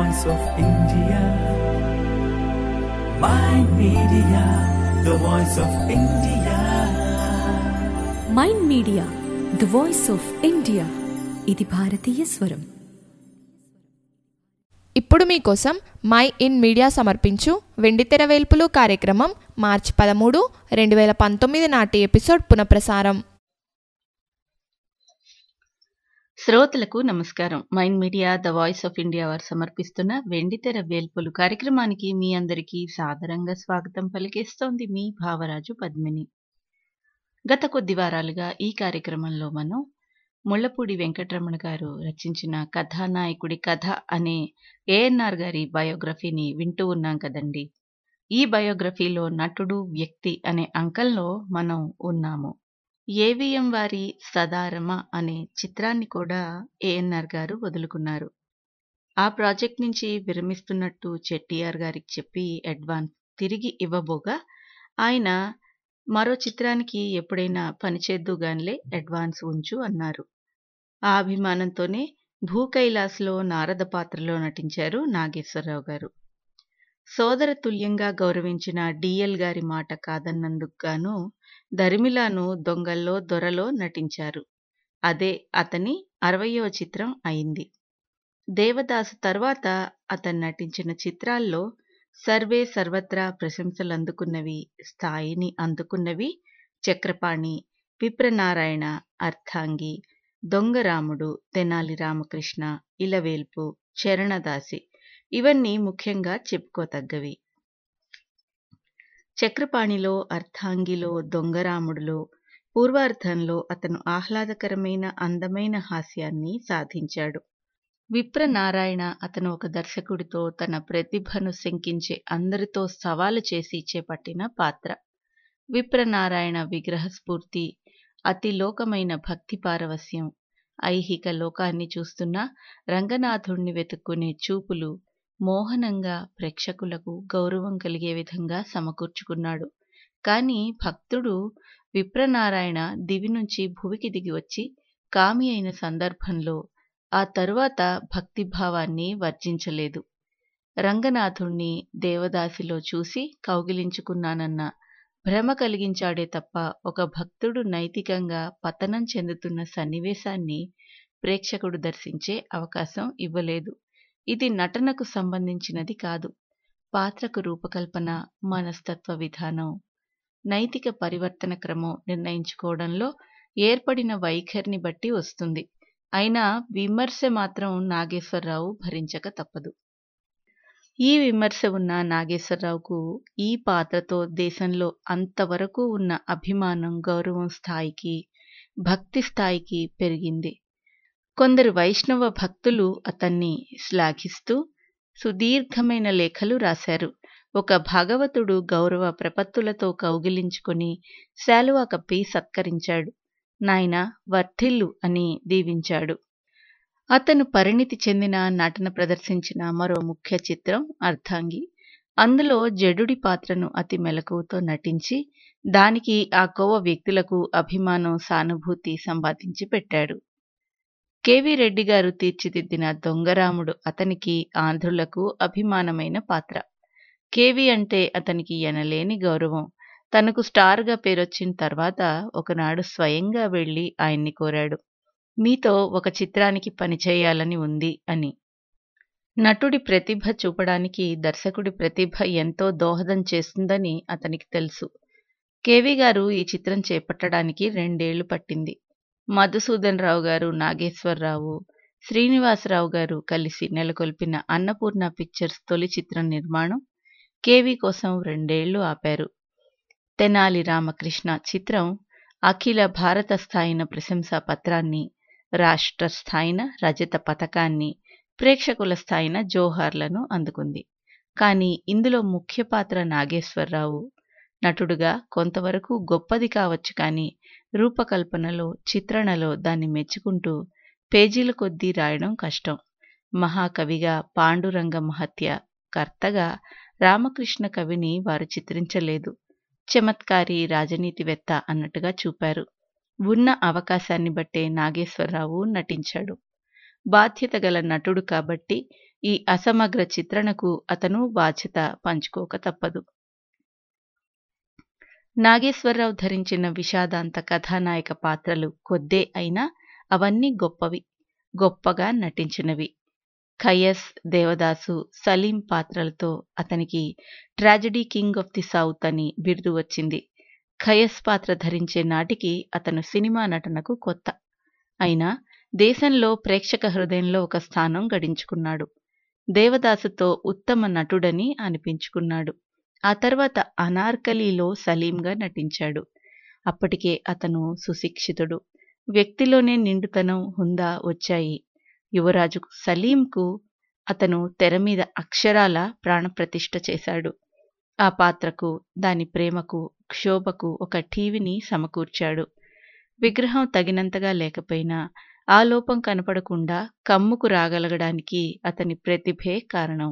voice of India. My media, the voice of India. Mind media the voice of India ఇది భారతీయ స్వరం ఇప్పుడు మీకోసం మై ఇన్ మీడియా సమర్పించు వెండితెర వేల్పులు కార్యక్రమం మార్చి పదమూడు రెండు వేల పంతొమ్మిది నాటి ఎపిసోడ్ పునఃప్రసారం శ్రోతలకు నమస్కారం mind media the voice of India వారు సమర్పిస్తున్న వెండితెర వేల్పులు కార్యక్రమానికి మీ అందరికీ సాదరంగా స్వాగతం పలికేస్తోంది మీ భావరాజు పద్మిని గత కొద్ది వారాలుగా ఈ కార్యక్రమంలో మనం ముళ్లపూడి వెంకటరమణ గారు రచించిన కథానాయకుడి కథ అనే ఏఎన్ఆర్ గారి బయోగ్రఫీని వింటూ ఉన్నాం కదండి ఈ బయోగ్రఫీలో నటుడు వ్యక్తి అనే అంకంలో మనం ఉన్నాము ఏవిఎం వారి సదారమ అనే చిత్రాన్ని కూడా ఏఎన్ఆర్ గారు వదులుకున్నారు ఆ ప్రాజెక్ట్ నుంచి విరమిస్తున్నట్టు చెట్టిఆర్ గారికి చెప్పి అడ్వాన్స్ తిరిగి ఇవ్వబోగా ఆయన మరో చిత్రానికి ఎప్పుడైనా పనిచేద్దుగానిలే అడ్వాన్స్ ఉంచు అన్నారు ఆ అభిమానంతోనే భూ కైలాస్లో నారద పాత్రలో నటించారు నాగేశ్వరరావు గారు సోదర తుల్యంగా గౌరవించిన డిఎల్ గారి మాట కాదన్నందుకు గాను దరిమిలాను దొంగల్లో దొరలో నటించారు అదే అతని అరవయవ చిత్రం అయింది దేవదాసు తర్వాత అతను నటించిన చిత్రాల్లో సర్వే సర్వత్రా ప్రశంసలు అందుకున్నవి స్థాయిని అందుకున్నవి చక్రపాణి విప్రనారాయణ అర్థాంగి దొంగరాముడు తెనాలి రామకృష్ణ ఇలవేల్పు చరణదాసి ఇవన్నీ ముఖ్యంగా చెప్పుకోతగ్గవి చక్రపాణిలో అర్థాంగిలో దొంగరాముడులో పూర్వార్థంలో అతను ఆహ్లాదకరమైన అందమైన హాస్యాన్ని సాధించాడు విప్రనారాయణ అతను ఒక దర్శకుడితో తన ప్రతిభను శంకించే అందరితో సవాలు చేసి చేపట్టిన పాత్ర విప్రనారాయణ విగ్రహ స్ఫూర్తి అతిలోకమైన భక్తి పారవస్యం ఐహిక లోకాన్ని చూస్తున్న రంగనాథుణ్ణి వెతుక్కునే చూపులు మోహనంగా ప్రేక్షకులకు గౌరవం కలిగే విధంగా సమకూర్చుకున్నాడు కాని భక్తుడు విప్రనారాయణ దివి నుంచి భువికి దిగి వచ్చి కామి అయిన సందర్భంలో ఆ తరువాత భక్తిభావాన్ని వర్జించలేదు రంగనాథుణ్ణి దేవదాసిలో చూసి కౌగిలించుకున్నానన్న భ్రమ కలిగించాడే తప్ప ఒక భక్తుడు నైతికంగా పతనం చెందుతున్న సన్నివేశాన్ని ప్రేక్షకుడు దర్శించే అవకాశం ఇవ్వలేదు ఇది నటనకు సంబంధించినది కాదు పాత్రకు రూపకల్పన మనస్తత్వ విధానం నైతిక పరివర్తన క్రమం నిర్ణయించుకోవడంలో ఏర్పడిన వైఖరిని బట్టి వస్తుంది అయినా విమర్శ మాత్రం నాగేశ్వరరావు భరించక తప్పదు ఈ విమర్శ ఉన్న నాగేశ్వరరావుకు ఈ పాత్రతో దేశంలో అంతవరకు ఉన్న అభిమానం గౌరవం స్థాయికి భక్తి స్థాయికి పెరిగింది కొందరు వైష్ణవ భక్తులు అతన్ని శ్లాఘిస్తూ సుదీర్ఘమైన లేఖలు రాశారు ఒక భాగవతుడు గౌరవ ప్రపత్తులతో కౌగిలించుకొని శాలువా కప్పి సత్కరించాడు నాయన వర్ధిల్లు అని దీవించాడు అతను పరిణితి చెందిన నటన ప్రదర్శించిన మరో ముఖ్య చిత్రం అర్ధాంగి అందులో జడుడి పాత్రను అతి మెలకువతో నటించి దానికి ఆ కోవ వ్యక్తులకు అభిమానం సానుభూతి సంపాదించి పెట్టాడు కెవి రెడ్డి గారు తీర్చిదిద్దిన దొంగరాముడు అతనికి ఆంధ్రులకు అభిమానమైన పాత్ర కేవి అంటే అతనికి ఎనలేని గౌరవం తనకు స్టార్గా పేరొచ్చిన తర్వాత ఒకనాడు స్వయంగా వెళ్లి ఆయన్ని కోరాడు మీతో ఒక చిత్రానికి పనిచేయాలని ఉంది అని నటుడి ప్రతిభ చూపడానికి దర్శకుడి ప్రతిభ ఎంతో దోహదం చేస్తుందని అతనికి తెలుసు కేవి గారు ఈ చిత్రం చేపట్టడానికి రెండేళ్లు పట్టింది మధుసూదన్ రావు గారు నాగేశ్వరరావు శ్రీనివాసరావు గారు కలిసి నెలకొల్పిన అన్నపూర్ణ పిక్చర్స్ తొలి చిత్రం నిర్మాణం కేవి కోసం రెండేళ్లు ఆపారు తెనాలి రామకృష్ణ చిత్రం అఖిల భారత స్థాయిన ప్రశంసా పత్రాన్ని రాష్ట్ర స్థాయిన రజత పథకాన్ని ప్రేక్షకుల స్థాయిన జోహార్లను అందుకుంది కానీ ఇందులో ముఖ్య పాత్ర నాగేశ్వరరావు నటుడుగా కొంతవరకు గొప్పది కావచ్చు కానీ రూపకల్పనలో చిత్రణలో దాన్ని మెచ్చుకుంటూ పేజీల కొద్దీ రాయడం కష్టం మహాకవిగా పాండురంగ మహత్య కర్తగా రామకృష్ణ కవిని వారు చిత్రించలేదు చమత్కారి రాజనీతివేత్త అన్నట్టుగా చూపారు ఉన్న అవకాశాన్ని బట్టే నాగేశ్వరరావు నటించాడు బాధ్యత గల నటుడు కాబట్టి ఈ అసమగ్ర చిత్రణకు అతను బాధ్యత పంచుకోక తప్పదు నాగేశ్వరరావు ధరించిన విషాదాంత కథానాయక పాత్రలు కొద్దే అయినా అవన్నీ గొప్పవి గొప్పగా నటించినవి ఖయస్ దేవదాసు సలీం పాత్రలతో అతనికి tragedy king of the south అని బిరుదు వచ్చింది ఖయస్ పాత్ర ధరించే నాటికి అతను సినిమా నటనకు కొత్త అయినా దేశంలో ప్రేక్షక హృదయంలో ఒక స్థానం గడించుకున్నాడు దేవదాసుతో ఉత్తమ నటుడని అనిపించుకున్నాడు ఆ తర్వాత అనార్కలిలో సలీంగా నటించాడు అప్పటికే అతను సుశిక్షితుడు వ్యక్తిలోనే నిండుతనం హుందా వచ్చాయి యువరాజు సలీంకు అతను తెర మీద అక్షరాల ప్రాణప్రతిష్ఠ చేశాడు ఆ పాత్రకు దాని ప్రేమకు క్షోభకు ఒక టీవీని సమకూర్చాడు విగ్రహం తగినంతగా లేకపోయినా ఆ లోపం కనపడకుండా కమ్ముకు రాగలగడానికి అతని ప్రతిభే కారణం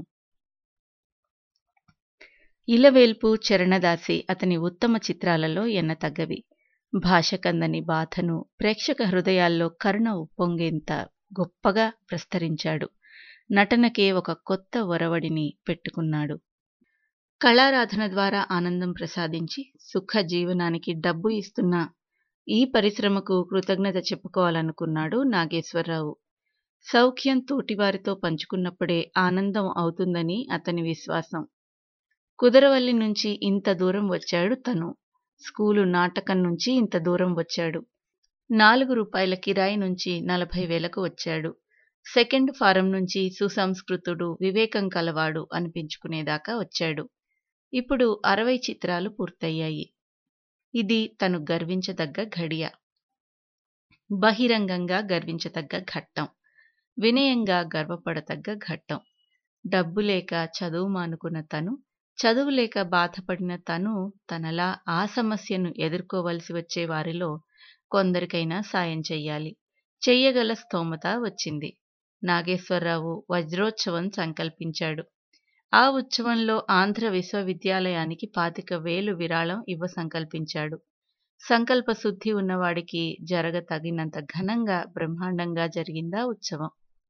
ఇలవేల్పు చరణదాసి అతని ఉత్తమ చిత్రాలలో ఎన్నతగ్గవి భాషకందని బాధను ప్రేక్షక హృదయాల్లో కరుణ ఉప్పొంగేంత గొప్పగా ప్రస్తరించాడు నటనకే ఒక కొత్త ఒరవడిని పెట్టుకున్నాడు కళారాధన ద్వారా ఆనందం ప్రసాదించి సుఖ జీవనానికి డబ్బు ఇస్తున్న ఈ పరిశ్రమకు కృతజ్ఞత చెప్పుకోవాలనుకున్నాడు నాగేశ్వరరావు సౌఖ్యం తోటివారితో పంచుకున్నప్పుడే ఆనందం అవుతుందని అతని విశ్వాసం కుదరవల్లి నుంచి ఇంత దూరం వచ్చాడు తను స్కూలు నాటకం నుంచి ఇంత దూరం వచ్చాడు నాలుగు రూపాయల కిరాయి నుంచి నలభై వేలకు వచ్చాడు సెకండ్ ఫారం నుంచి సుసంస్కృతుడు వివేకం కలవాడు అనిపించుకునేదాకా వచ్చాడు ఇప్పుడు అరవై చిత్రాలు పూర్తయ్యాయి ఇది తను గర్వించదగ్గ ఘడియ బహిరంగంగా గర్వించదగ్గ ఘట్టం వినయంగా గర్వపడతగ్గ ఘట్టం డబ్బు లేక చదువు మానుకున్న తను చదువు లేక బాధపడిన తను తనలా ఆ సమస్యను ఎదుర్కోవలసి వచ్చే వారిలో కొందరికైనా సాయం చెయ్యాలి చెయ్యగల స్తోమత వచ్చింది నాగేశ్వరరావు వజ్రోత్సవం సంకల్పించాడు ఆ ఉత్సవంలో ఆంధ్ర విశ్వవిద్యాలయానికి పాతిక వేలు విరాళం ఇవ్వ సంకల్పించాడు సంకల్ప శుద్ధి ఉన్నవాడికి జరగ తగినంత ఘనంగా బ్రహ్మాండంగా జరిగిందా ఉత్సవం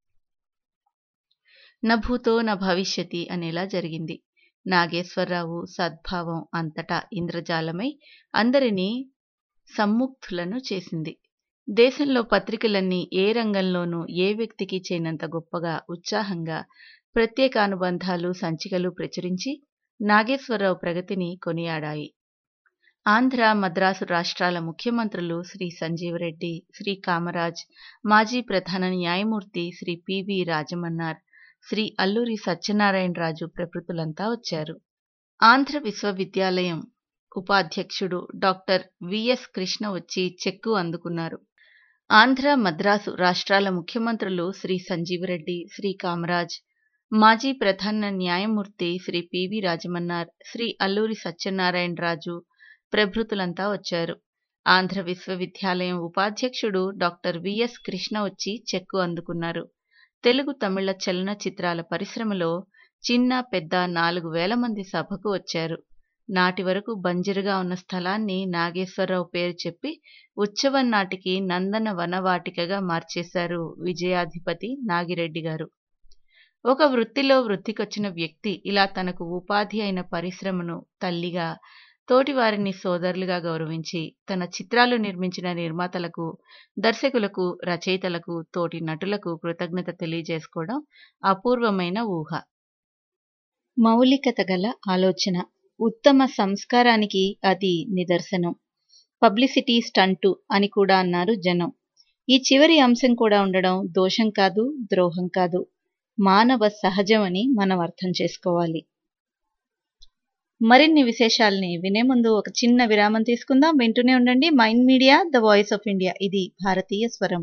నభూతో న భవిష్యతి అనేలా జరిగింది నాగేశ్వరరావు సద్భావం అంతటా ఇంద్రజాలమై అందరినీ సమ్ముక్తులను చేసింది దేశంలో పత్రికలన్నీ ఏ రంగంలోనూ ఏ వ్యక్తికి చేయనంత గొప్పగా ఉత్సాహంగా ప్రత్యేక అనుబంధాలు సంచికలు ప్రచురించి నాగేశ్వరరావు ప్రగతిని కొనియాడాయి ఆంధ్ర మద్రాసు రాష్ట్రాల ముఖ్యమంత్రులు శ్రీ సంజీవరెడ్డి శ్రీ కామరాజ్ మాజీ ప్రధాన న్యాయమూర్తి శ్రీ పివి రాజమన్నార్ శ్రీ అల్లూరి సత్యనారాయణరాజు ప్రభృతులంతా వచ్చారు ఆంధ్ర విశ్వవిద్యాలయం ఉపాధ్యక్షుడు డాక్టర్ విఎస్ కృష్ణ వచ్చి చెక్కు అందుకున్నారు ఆంధ్ర మద్రాసు రాష్ట్రాల ముఖ్యమంత్రులు శ్రీ సంజీవరెడ్డి శ్రీ కామరాజ్ మాజీ ప్రధాన న్యాయమూర్తి శ్రీ పివి రాజమన్నార్ శ్రీ అల్లూరి సత్యనారాయణరాజు ప్రభృతులంతా వచ్చారు ఆంధ్ర విశ్వవిద్యాలయం ఉపాధ్యక్షుడు డాక్టర్ విఎస్ కృష్ణ వచ్చి చెక్కు అందుకున్నారు తెలుగు తమిళ చలనచిత్రాల పరిశ్రమలో చిన్న పెద్ద నాలుగు వేల మంది సభకు వచ్చారు నాటి వరకు బంజరుగా ఉన్న స్థలాన్ని నాగేశ్వరరావు పేరు చెప్పి ఉత్సవం నాటికి నందన వనవాటికగా మార్చేశారు విజయాధిపతి నాగిరెడ్డి గారు ఒక వృత్తిలో వృత్తికొచ్చిన వ్యక్తి ఇలా తనకు ఉపాధి అయిన పరిశ్రమను తల్లిగా తోటివారిని సోదరులుగా గౌరవించి తన చిత్రాలు నిర్మించిన నిర్మాతలకు దర్శకులకు రచయితలకు తోటి నటులకు కృతజ్ఞత తెలియజేసుకోవడం అపూర్వమైన ఊహ మౌలికత గల ఆలోచన ఉత్తమ సంస్కారానికి అది నిదర్శనం పబ్లిసిటీ స్టంటు అని కూడా అన్నారు జనం ఈ చివరి అంశం కూడా ఉండడం దోషం కాదు ద్రోహం కాదు మానవ సహజమని మనం అర్థం చేసుకోవాలి మరిన్ని విశేషాల్ని వినే ముందు ఒక చిన్న విరామం తీసుకుందాం వింటూనే ఉండండి mind media the voice of India ఇది భారతీయ స్వరం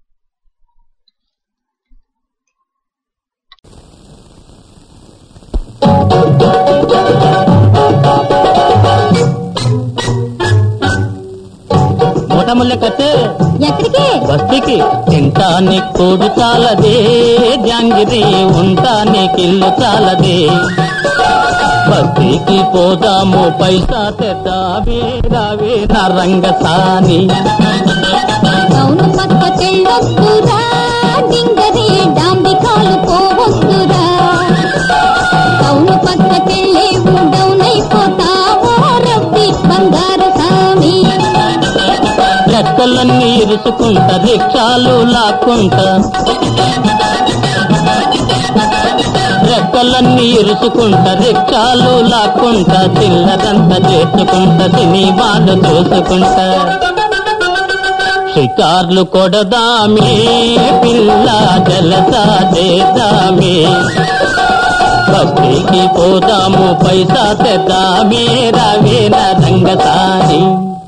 మూటముళ్ళ కట్టే ఎక్కడికి బస్తీకి తింటాని కూడు చాలదే జాంగిరి ఉంటాని కిల్లు చాలదే బస్తీకి పోదాము పైసా తెద్దావే రావే నా రంగసాని అవును పక్క తెల్లొస్తురా డింగరే డాంబికాలు పోవస్తురా దొరక్కుంట రిక్షాలు లాక్కుంటా రెక్కలన్నీ ఇరుచుకుంట రిక్షాలు లాక్కుంట చిల్లరంతా చేర్చుకుంట సినిమాలు చూసుకుంటా షికార్లు కొడదామే పిల్ల జలసా చేద్దామే బస్తీకి పోదాము పైసా తెద్దామే రవేన రంగసాని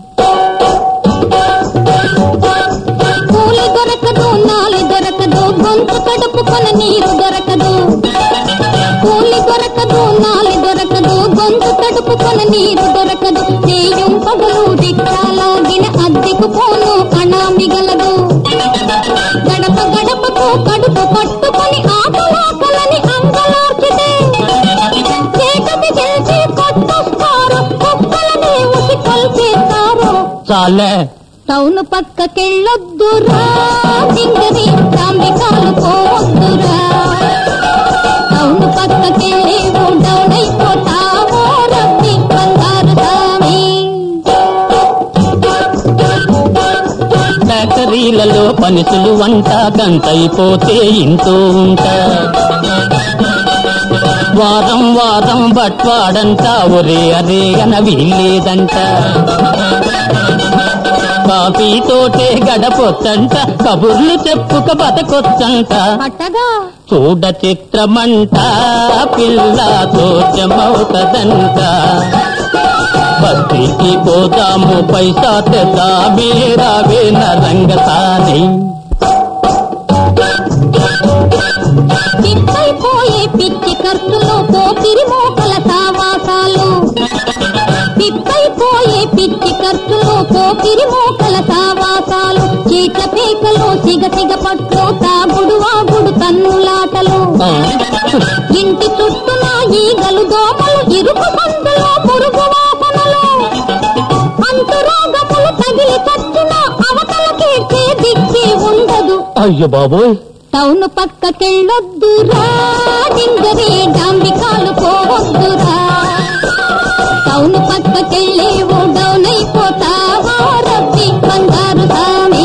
కూలి దొరకదు నాలి దొరకదు గొంతు కడుపుకొన నీరు దొరకదు కూలి దొరకదు నాలి దొరకదు గొంతు కడుపుకొన నీరు దొరకదు చేయం పగలు రిక్షాలాగిన అద్దెకు పోను అణ మిగలదు గడప గడపకు కడుపు పట్టుకొని ఆకలాకలని అంగలార్చితే చేకటి గెలిచి కొట్టొస్తారు కుక్కలని ఉసి కొల్చేస్తారు చాలే టౌన్ పక్కకెళ్ళొద్దురా సింగరి తాంబికాలు పోవద్దురా టౌన్ పక్కకెళ్ళి డౌన్ అయిపోతావో రబ్బి బంగారు సామి ఫ్యాక్టరీలలో పనిసులు వంట గంటైపోతే ఇంటూ ఉంటా వారం వారం బట్వాడంట ఒరే అరే అన వీల్లేదంట కాఫీ తోటే గడపొచ్చంట కబుర్లు చెప్పుక బతకొచ్చంట పట్టగా చూడ చిత్రమంట పిల్ల దోషమవుతదంట బస్తీకి పోదాము పైసా తెద్దామే రావే రంగసాని పిప్పైపోయే పిచ్చి ఖర్చులు పోకిరి మోకల సావాసాలు పిప్పైపోయే పిచ్చి ఖర్చులు పోకిరి మోకల సావాసాలు చీట్ల పేకలు సిగ సిగ పట్లు తాగుడు వాగుడు తన్నులాటలు ఇంటి చుట్టూన ఈగలు దోమలు ఇరుకు సందులో పురుగు వాసనలు అంటురోగములు తగిలి చచ్చిన అవతల కీర్చే దిక్కి ఉండదు అయ్యో బాబోయ్ టౌన్ పక్కకెళ్ళొద్దురా డింగరి డాంబికాలు పోవద్దురా టౌన్ పక్కకెళ్ళి డౌన్ అయిపోతావా రబ్బి బంగారు సామి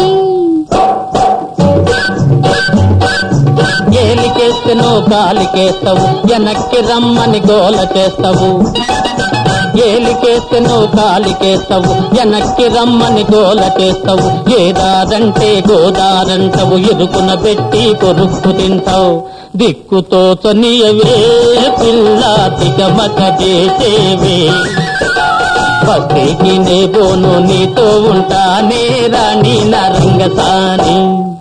ఏలికేస్తేనో కాలికేస్తావు వెనక్కి రమ్మని గోల చేస్తావు ఏలికేస్తేనో కాలికేస్తావు వెనక్కి రమ్మని గోల చేస్తావు ఏదారంటే గోదారంటావు ఎరుకున పెట్టి కొరుక్కు తింటావు దిక్కుతో చనియవే పిల్ల తిగమక చేసేవే బస్తీకి నే బోను నీతో ఉంటానే రాణి నరంగసాని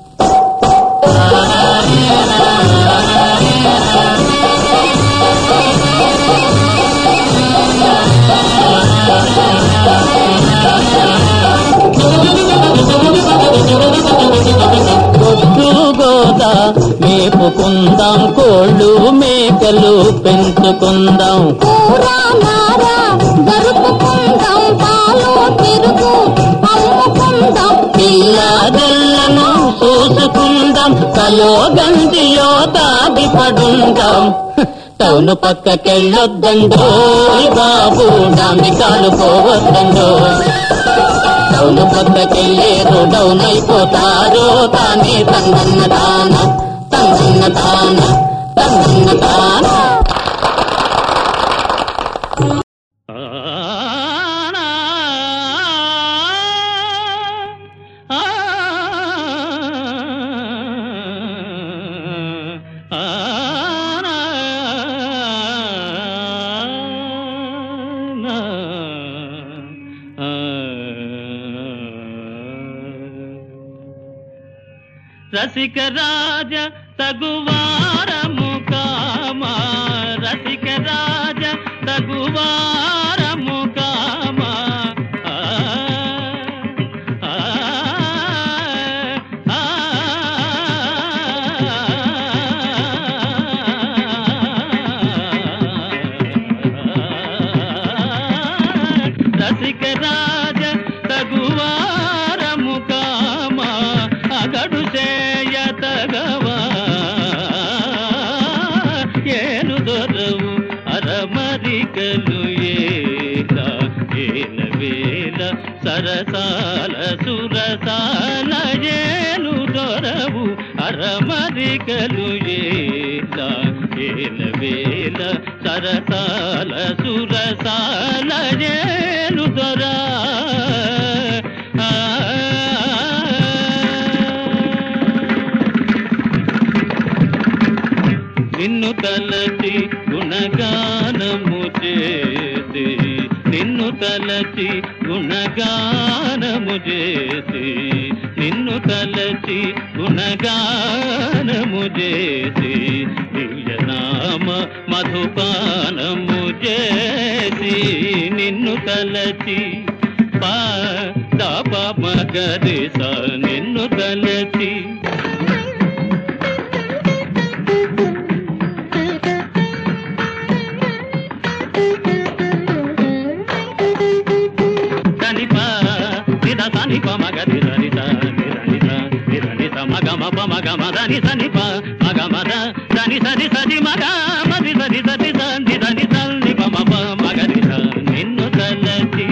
గొడ్డు గోదా మేపుకుందాం కోళ్ళు మేకలు పెంచుకుందాం కూరా నారా జరుపుకుందాం పాలు పెరుగు అమ్ముకుందాం పిల్లాదెల్లను చూసుకుందాం కలో గంజియో తాగి పడుందాం టౌన్ పక్కకెళ్ళొద్దండో బాబు డామికాలు పోవద్దండో టౌన్ పక్కకెళ్ళేరు డౌన్ అయిపోతారో తానే తందన్న తాన తందన్న తాన తందన్న తాన రసిక రాజ తగువారము కామా రసిక రాజ తగువారము కామా ఆ, ఆ, ఆ, రసిక రాజ తగువారము కామా అగడు చేయ తగవా ఏను దొరవు అరమరికలు ఏల ఏల వేల సరసాల సురసాల ఏను దొరవు అరమరికలు ఏల ఏల వేల సరసాల సురసాల ఏను దొరా నిన్ను తలచి గుణగానము చేసి నిన్ను తలచి గుణగానము చేసి నిన్ను తలచి గుణగానము చేసి దివ్యనామ మధుపానము చేసి నిన్ను తలచి పా దాప మగరిస నిన్ను తలచి సనిప నిద సనిప మగ నిరనిత నిరనిత నిరనిత మగ మప మగ మదని సనిప మగ మద దని సరి సరి మగ మది సరి సరి సంది దని సల్నిప మప మగ నిద నిన్ను తలచి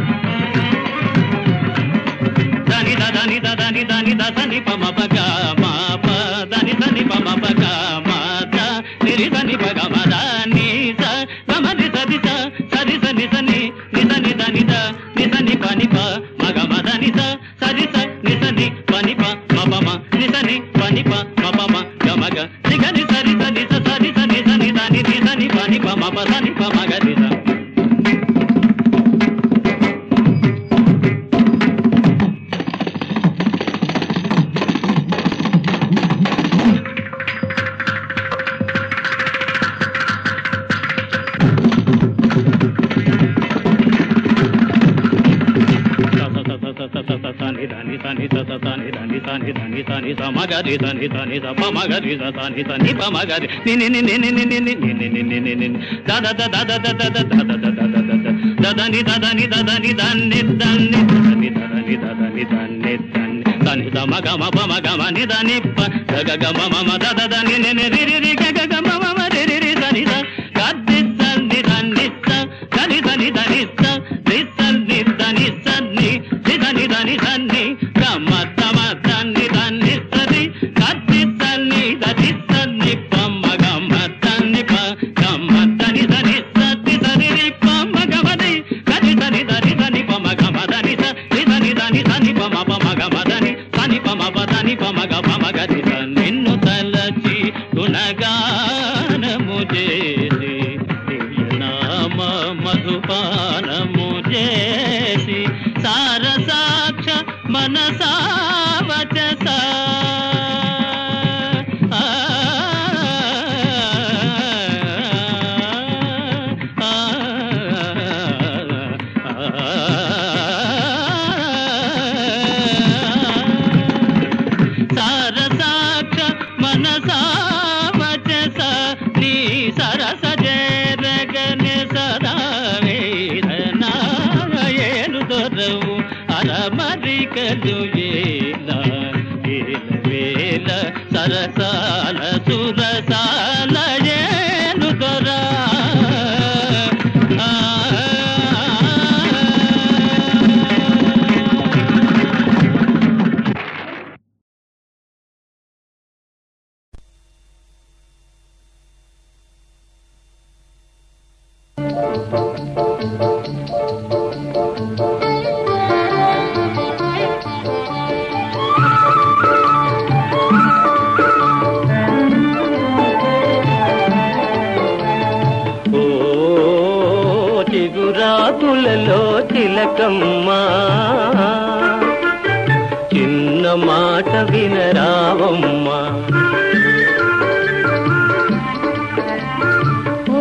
దని ద దని ద దని దని ద సని ప మప గ మప దని సని ప మప గ మద నిరి సని ప గ మద ని స గ మది సరి స సరి సని సని ని సని ద ని ద ని సని ప ని ప మగ మద ని స సరి స ని సని ప ని ప మ ప మ ని సని ప ని ప మ ప మ గ మ గ ని గ ని సరి స ని స సరి స ని సని ద ని ని సని ప ని ప మ ప సని ప మ గ ని స దదని దదని దదని దాన్ని దాన్ని దదని దదని దదని దాన్ని దాన్ని దాని దమ గమ పమ గమ ని దని ప గగ గమ మమ దద దని ని ని రి రి రి గగ గమ మమ రి రి రి దని ద గద్ది సన్ని దని స దని దని దని స రి సన్ని దని సన్ని రి దని దని సన్ని గమ తమ దని దని సరి గద్ది సన్ని దది సన్ని పమ్మ గమ దని ప గమ దని దని సతి దని రి పమ్మ గమ ది గది దని దని దని పమ గమ దని స రి దని దని సని పమ పమ గమ దని సని పమ ప దని పమ గ పమ గది స నిన్ను తలచి గుణగానము చేసి దివ్యనామ మధుపానము చేసి సారసాక్ష మనసావచస ఆ, ఆ, సారసాక్ష మనసావచస నీ సరస జరగని సదా వేదనాయను దొరవు అరమరికలు ఏల ఏల వేల సరసాల సురసాల ఏను దొరా ఆ ఓ చిగురాకులలో తిలకమ్మ చిన్న మాట వినరావమ్మా ఓ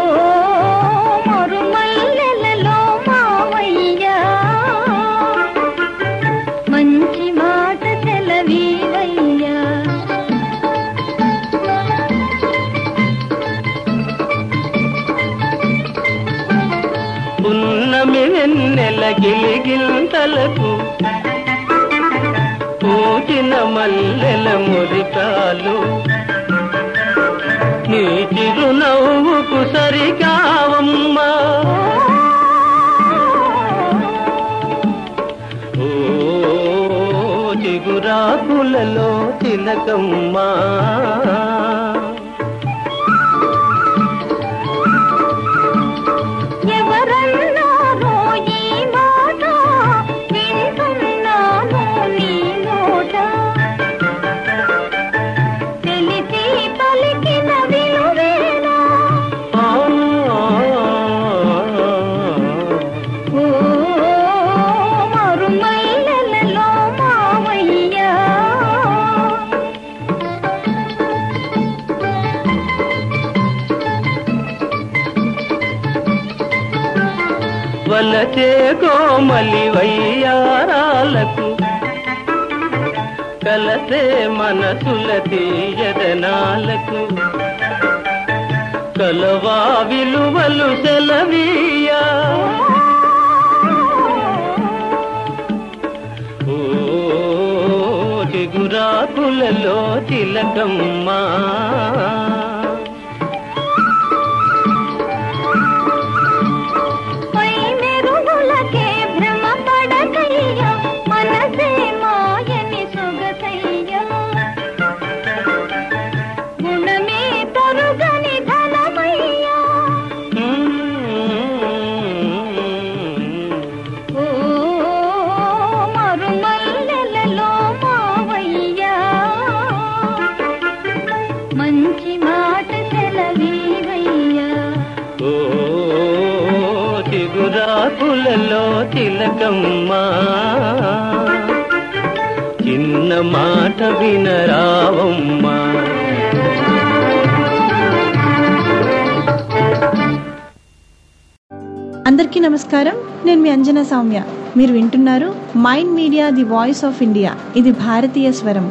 మరుమల్లెలలో మావయ్యా మంచి మాట తెలవీవయ్యా పున్నమి వెన్నెల గిలిగింతలకు పూచిన మల్లెల మురికాలు నీ చిరునవ్వుకు సరికావమ్మా చిగురాకులలో తిలకమ్మా ఎవరన్నారో ఈ మాట వింటున్నాను నీ నోట తెలిసి పలికిన విలువేనా ఆ, ఓ మరుమల్లెలలో మావయ్యా వలచే కోమలి వయ్యారాలకు కలసే మనసుల తీయదనాలకు కలవా విలువలు సెలవీయా ఓ చిగురాకులలో తిలకమ్మా పై మెరుగులకే భ్రమ పడకయ్యా మనసే మాయని సొగసయ్యా గుణమే తరుగని ధనమయ్యా ఓ మరుమల్లెలలో మావయ్యా మంచి మాట సెలవీవయ్యా ఓ చిగురాకులలో తిలకమ్మా చిన్న మాట వినరావమ్మా అందరికీ నమస్కారం నేను మీ అంజనా సౌమ్య మీరు వింటున్నారు mind media the voice of India ఇది భారతీయ స్వరం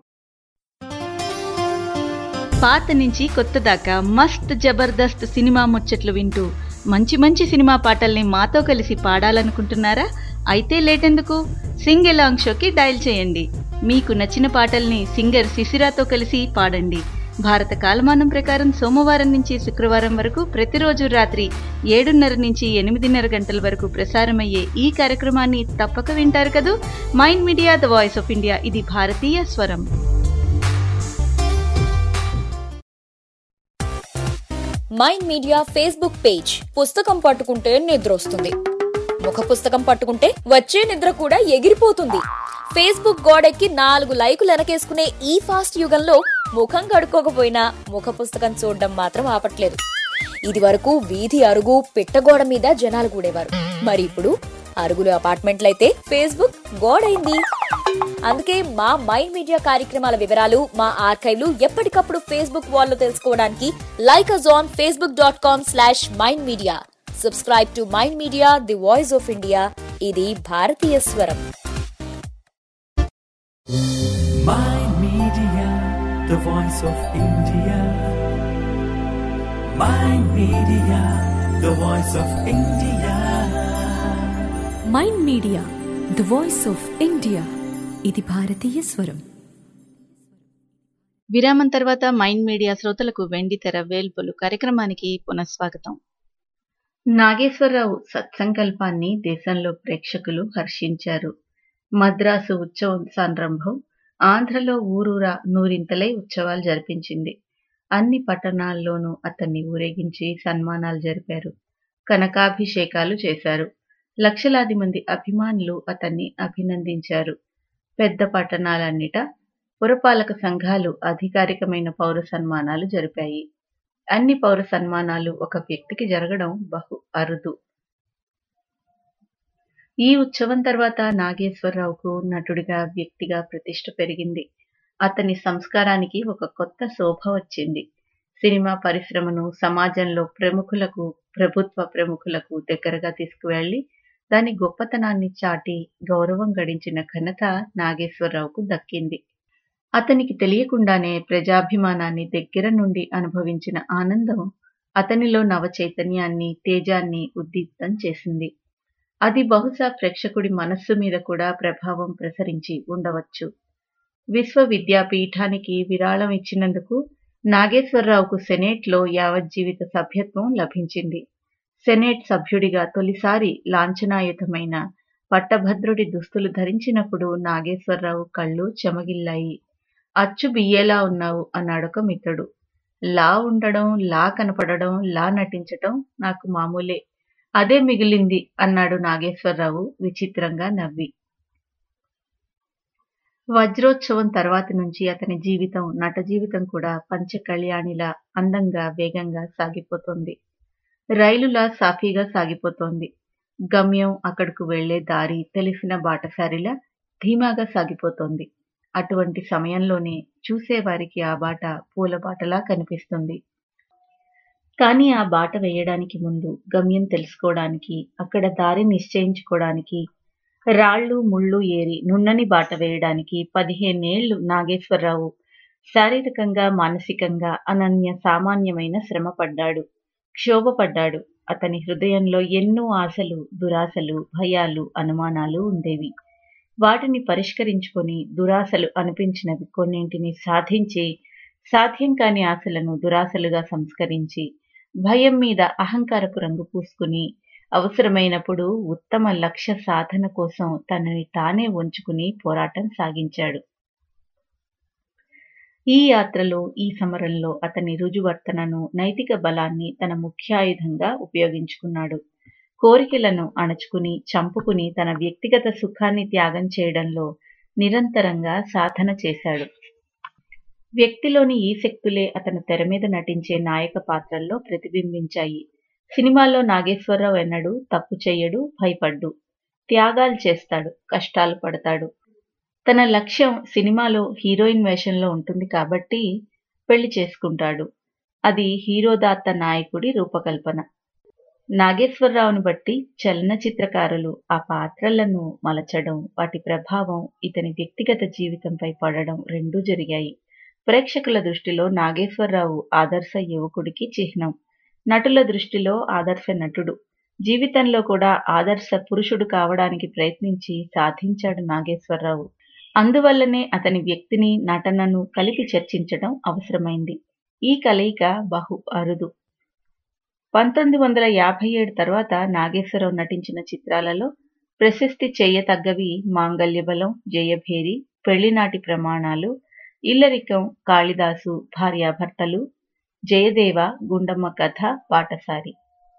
పాత నుంచి కొత్త దాకా మస్త్ జబర్దస్త్ సినిమా ముచ్చట్లు వింటూ మంచి మంచి సినిమా పాటల్ని మాతో కలిసి పాడాలనుకుంటున్నారా అయితే లేటెందుకు సింగ్ ఎలాంగ్ షోకి డయల్ చేయండి మీకు నచ్చిన పాటల్ని సింగర్ శిశిరాతో కలిసి పాడండి భారత కాలమానం ప్రకారం సోమవారం నుంచి శుక్రవారం వరకు ప్రతిరోజు రాత్రి ఏడున్నర నుంచి ఎనిమిదిన్నర గంటల వరకు ప్రసారమయ్యే ఈ కార్యక్రమాన్ని తప్పక వింటారు కదూ mind media the voice of India ఇది భారతీయ స్వరం మైండ్ మీడియా ఫేస్బుక్ పేజ్ పుస్తకం పట్టుకుంటే నిద్ర వస్తుంది ముఖ పుస్తకం పట్టుకుంటే వచ్చే నిద్ర కూడా ఎగిరిపోతుంది ఫేస్బుక్ గోడెక్కి నాలుగు లైకులు వెనకేసుకునే ఈ ఫాస్ట్ యుగంలో ముఖం కడుక్కోకపోయినా ముఖ పుస్తకం చూడడం మాత్రం ఆపట్లేదు ఇది వరకు వీధి అరుగు పిట్టగోడ మీద జనాలు కూడేవారు మరి ఇప్పుడు అరుగులు అపార్ట్మెంట్లయితే ఫేస్బుక్ గోడైంది అందుకే మా మైండ్ మీడియా కార్యక్రమాల వివరాలు మా ఆర్కైవ్లు ఎప్పటికప్పుడు ఫేస్బుక్ వాల్లో తెలుసుకోవడానికి like us on Facebook dot com slash mind media subscribe to mind media the voice of India ఇది భారతీయ స్వరం Mind Media, the voice of India. Mind Media, the voice of India. Mind media the voice of India ఇది భారతీయ స్వరం విరామం తర్వాత mind media శ్రోతలకు వెండి తెర వేల్పులు కార్యక్రమానికి పునఃస్వాగతం నాగేశ్వరరావు సత్సంకల్పాన్ని దేశంలో ప్రేక్షకులు హర్షించారు మద్రాసు ఉత్సవం సంరంభం ఆంధ్రలో ఊరూరా నూరింతలై ఉత్సవాలు జరిపించింది అన్ని పట్టణాల్లోనూ అతన్ని ఊరేగించి సన్మానాలు జరిపారు కనకాభిషేకాలు చేశారు లక్షలాది మంది అభిమానులు అతన్ని అభినందించారు పెద్ద పట్టణాలన్నిట పురపాలక సంఘాలు అధికారికమైన పౌర సన్మానాలు జరిపాయి అన్ని పౌర సన్మానాలు ఒక వ్యక్తికి జరగడం బహు అరుదు ఈ ఉత్సవం తర్వాత నాగేశ్వరరావుకు నటుడిగా వ్యక్తిగా ప్రతిష్ట పెరిగింది అతని సంస్కారానికి ఒక కొత్త శోభ వచ్చింది సినిమా పరిశ్రమను సమాజంలో ప్రముఖులకు ప్రభుత్వ ప్రముఖులకు దగ్గరగా తీసుకువెళ్లి దాని గొప్పతనాన్ని చాటి గౌరవం గడించిన ఘనత నాగేశ్వరరావుకు దక్కింది అతనికి తెలియకుండానే ప్రజాభిమానాన్ని దగ్గర నుండి అనుభవించిన ఆనందం అతనిలో నవ చైతన్యాన్ని తేజాన్ని ఉద్దీప్తం చేసింది అది బహుశా ప్రేక్షకుడి మనస్సు మీద కూడా ప్రభావం ప్రసరించి ఉండవచ్చు విశ్వవిద్యాపీఠానికి విరాళం ఇచ్చినందుకు నాగేశ్వరరావుకు సెనేట్లో యావజ్జీవిత సభ్యత్వం లభించింది సెనేట్ సభ్యుడిగా తొలిసారి లాంఛనాయుతమైన పట్టభద్రుడి దుస్తులు ధరించినప్పుడు నాగేశ్వరరావు కళ్ళు చెమగిల్లాయి అచ్చు బియ్యేలా ఉన్నావు అన్నాడొక మిత్రుడు లా ఉండడం లా కనపడడం లా నటించటం నాకు మామూలే అదే మిగిలింది అన్నాడు నాగేశ్వరరావు విచిత్రంగా నవ్వి వజ్రోత్సవం తర్వాతి నుంచి అతని జీవితం నట జీవితం కూడా పంచ కళ్యాణిలా అందంగా వేగంగా సాగిపోతోంది రైలులా సాఫీగా సాగిపోతోంది గమ్యం అక్కడకు వెళ్లే దారి తెలిసిన బాటసారిలా ధీమాగా సాగిపోతోంది అటువంటి సమయంలోనే చూసేవారికి ఆ బాట పూల బాటలా కనిపిస్తుంది కానీ ఆ బాట వేయడానికి ముందు గమ్యం తెలుసుకోవడానికి అక్కడ దారి నిశ్చయించుకోవడానికి రాళ్ళు ముళ్ళు ఏరి నున్నని బాట వేయడానికి పదిహేనేళ్లు నాగేశ్వరరావు శారీరకంగా మానసికంగా అనన్య సామాన్యమైన శ్రమ పడ్డాడు క్షోభపడ్డాడు అతని హృదయంలో ఎన్నో ఆశలు దురాశలు భయాలు అనుమానాలు ఉండేవి వాటిని పరిష్కరించుకొని దురాశలు అనిపించినవి కొన్నింటిని సాధించి సాధ్యం కాని ఆశలను దురాశలుగా సంస్కరించి భయం మీద అహంకారపు రంగు పూసుకుని అవసరమైనప్పుడు ఉత్తమ లక్ష్య సాధన కోసం తనని తానే ఉంచుకుని పోరాటం సాగించాడు ఈ యాత్రలో ఈ సమరంలో అతని రుజువర్తనను నైతిక బలాన్ని తన ముఖ్యాయుధంగా ఉపయోగించుకున్నాడు కోరికలను అణచుకుని చంపుకుని తన వ్యక్తిగత సుఖాన్ని త్యాగం చేయడంలో నిరంతరంగా సాధన చేశాడు వ్యక్తిలోని ఈ శక్తులే అతను తెర మీద నటించే నాయక పాత్రల్లో ప్రతిబింబించాయి సినిమాల్లో నాగేశ్వరరావు ఎన్నడు తప్పు చెయ్యడు భయపడ్డు త్యాగాలు చేస్తాడు కష్టాలు పడతాడు తన లక్ష్యం సినిమాలో హీరోయిన్ వేషంలో ఉంటుంది కాబట్టి పెళ్లి చేసుకుంటాడు అది హీరోదాత్త నాయకుడి రూపకల్పన నాగేశ్వరరావును బట్టి చలనచిత్రకారులు ఆ పాత్రలను మలచడం వాటి ప్రభావం ఇతని వ్యక్తిగత జీవితంపై పడడం రెండూ జరిగాయి ప్రేక్షకుల దృష్టిలో నాగేశ్వరరావు ఆదర్శ యువకుడికి చిహ్నం నటుల దృష్టిలో ఆదర్శ నటుడు జీవితంలో కూడా ఆదర్శ పురుషుడు కావడానికి ప్రయత్నించి సాధించాడు నాగేశ్వరరావు అందువల్లనే అతని వ్యక్తిని నటనను కలిపి చర్చించడం అవసరమైంది ఈ కలయిక బహు అరుదు పంతొమ్మిది వందల యాభై ఏడు తర్వాత నాగేశ్వరరావు నటించిన చిత్రాలలో ప్రశస్తి చేయతగ్గవి మాంగల్యబలం జయభేరి పెళ్లినాటి ప్రమాణాలు ఇల్లరికం కాళిదాసు భార్యాభర్తలు జయదేవ గుండమ్మ కథ పాటసారి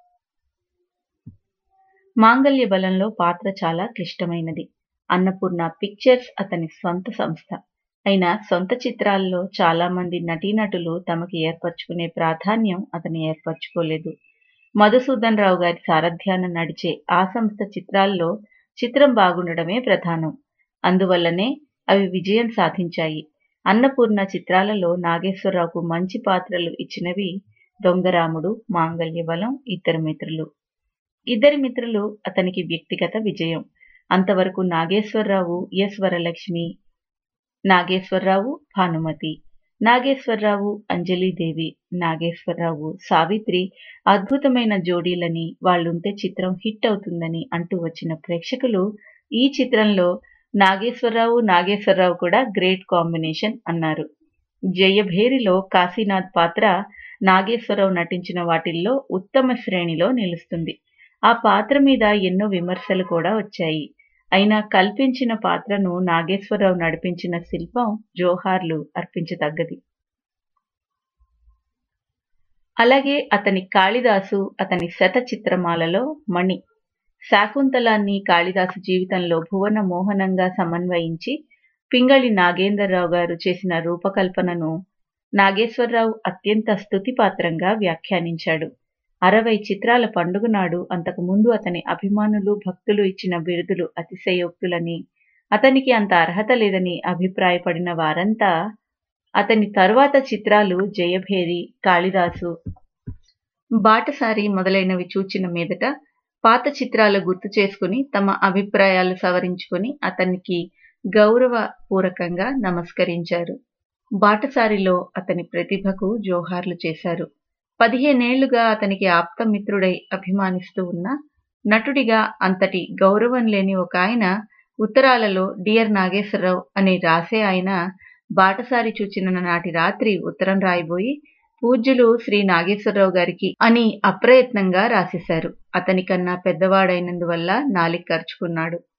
మాంగల్య బలంలో పాత్ర చాలా క్లిష్టమైనది అన్నపూర్ణ పిక్చర్స్ అతని స్వంత సంస్థ అయినా సొంత చిత్రాల్లో చాలా మంది నటీనటులు తమకి ఏర్పరచుకునే ప్రాధాన్యం అతను ఏర్పరచుకోలేదు మధుసూదన్ రావు గారి సారథ్యాన నడిచే ఆ సంస్థ చిత్రాల్లో చిత్రం బాగుండడమే ప్రధానం అందువల్లనే అవి విజయం సాధించాయి అన్నపూర్ణ చిత్రాలలో నాగేశ్వరరావుకు మంచి పాత్రలు ఇచ్చినవి దొంగరాముడు మాంగల్యబలం ఇద్దరు మిత్రులు ఇద్దరి మిత్రులు అతనికి వ్యక్తిగత విజయం అంతవరకు నాగేశ్వరరావు ఎస్ వరలక్ష్మి నాగేశ్వరరావు భానుమతి నాగేశ్వరరావు అంజలీదేవి నాగేశ్వరరావు సావిత్రి అద్భుతమైన జోడీలని వాళ్ళుంటే చిత్రం హిట్ అవుతుందని అంటూ వచ్చిన ప్రేక్షకులు ఈ చిత్రంలో నాగేశ్వరరావు నాగేశ్వరరావు కూడా గ్రేట్ కాంబినేషన్ అన్నారు జయభేరిలో కాశీనాథ్ పాత్ర నాగేశ్వరరావు నటించిన వాటిల్లో ఉత్తమ శ్రేణిలో నిలుస్తుంది ఆ పాత్ర మీద ఎన్నో విమర్శలు కూడా వచ్చాయి అయినా కల్పించిన పాత్రను నాగేశ్వరరావు నడిపించిన శిల్పం జోహార్లు అర్పించదగ్గది అలాగే అతని కాళిదాసు అతని శత చిత్రమాలలో మణి శాకుంతలాన్ని కాళిదాసు జీవితంలో భువన మోహనంగా సమన్వయించి పింగళి నాగేంద్రరావు గారు చేసిన రూపకల్పనను నాగేశ్వరరావు అత్యంత స్తుతిపాత్రంగా వ్యాఖ్యానించాడు అరవై చిత్రాల పండుగ నాడు అంతకుముందు అతని అభిమానులు భక్తులు ఇచ్చిన బిరుదులు అతిశయోక్తులని అతనికి అంత అర్హత లేదని అభిప్రాయపడిన వారంతా అతని తరువాత చిత్రాలు జయభేరి కాళిదాసు బాటసారి మొదలైనవి చూచిన మీదట పాత చిత్రాలు గుర్తు చేసుకుని తమ అభిప్రాయాలు సవరించుకొని అతనికి గౌరవపూర్వకంగా నమస్కరించారు బాటసారిలో అతని ప్రతిభకు జోహార్లు చేశారు పదిహేనేళ్లుగా అతనికి ఆప్తమిత్రుడై అభిమానిస్తూ ఉన్న నటుడిగా అంతటి గౌరవం లేని ఒక ఆయన ఉత్తరాలలో డియర్ నాగేశ్వరరావు అని రాసే ఆయన బాటసారి చూచిన నాటి రాత్రి ఉత్తరం రాయబోయి పూజ్యులు శ్రీ నాగేశ్వరరావు గారికి అని అప్రయత్నంగా రాసేశారు అతనికన్నా పెద్దవాడైనందువల్ల నాలిక ఖర్చుకున్నాడు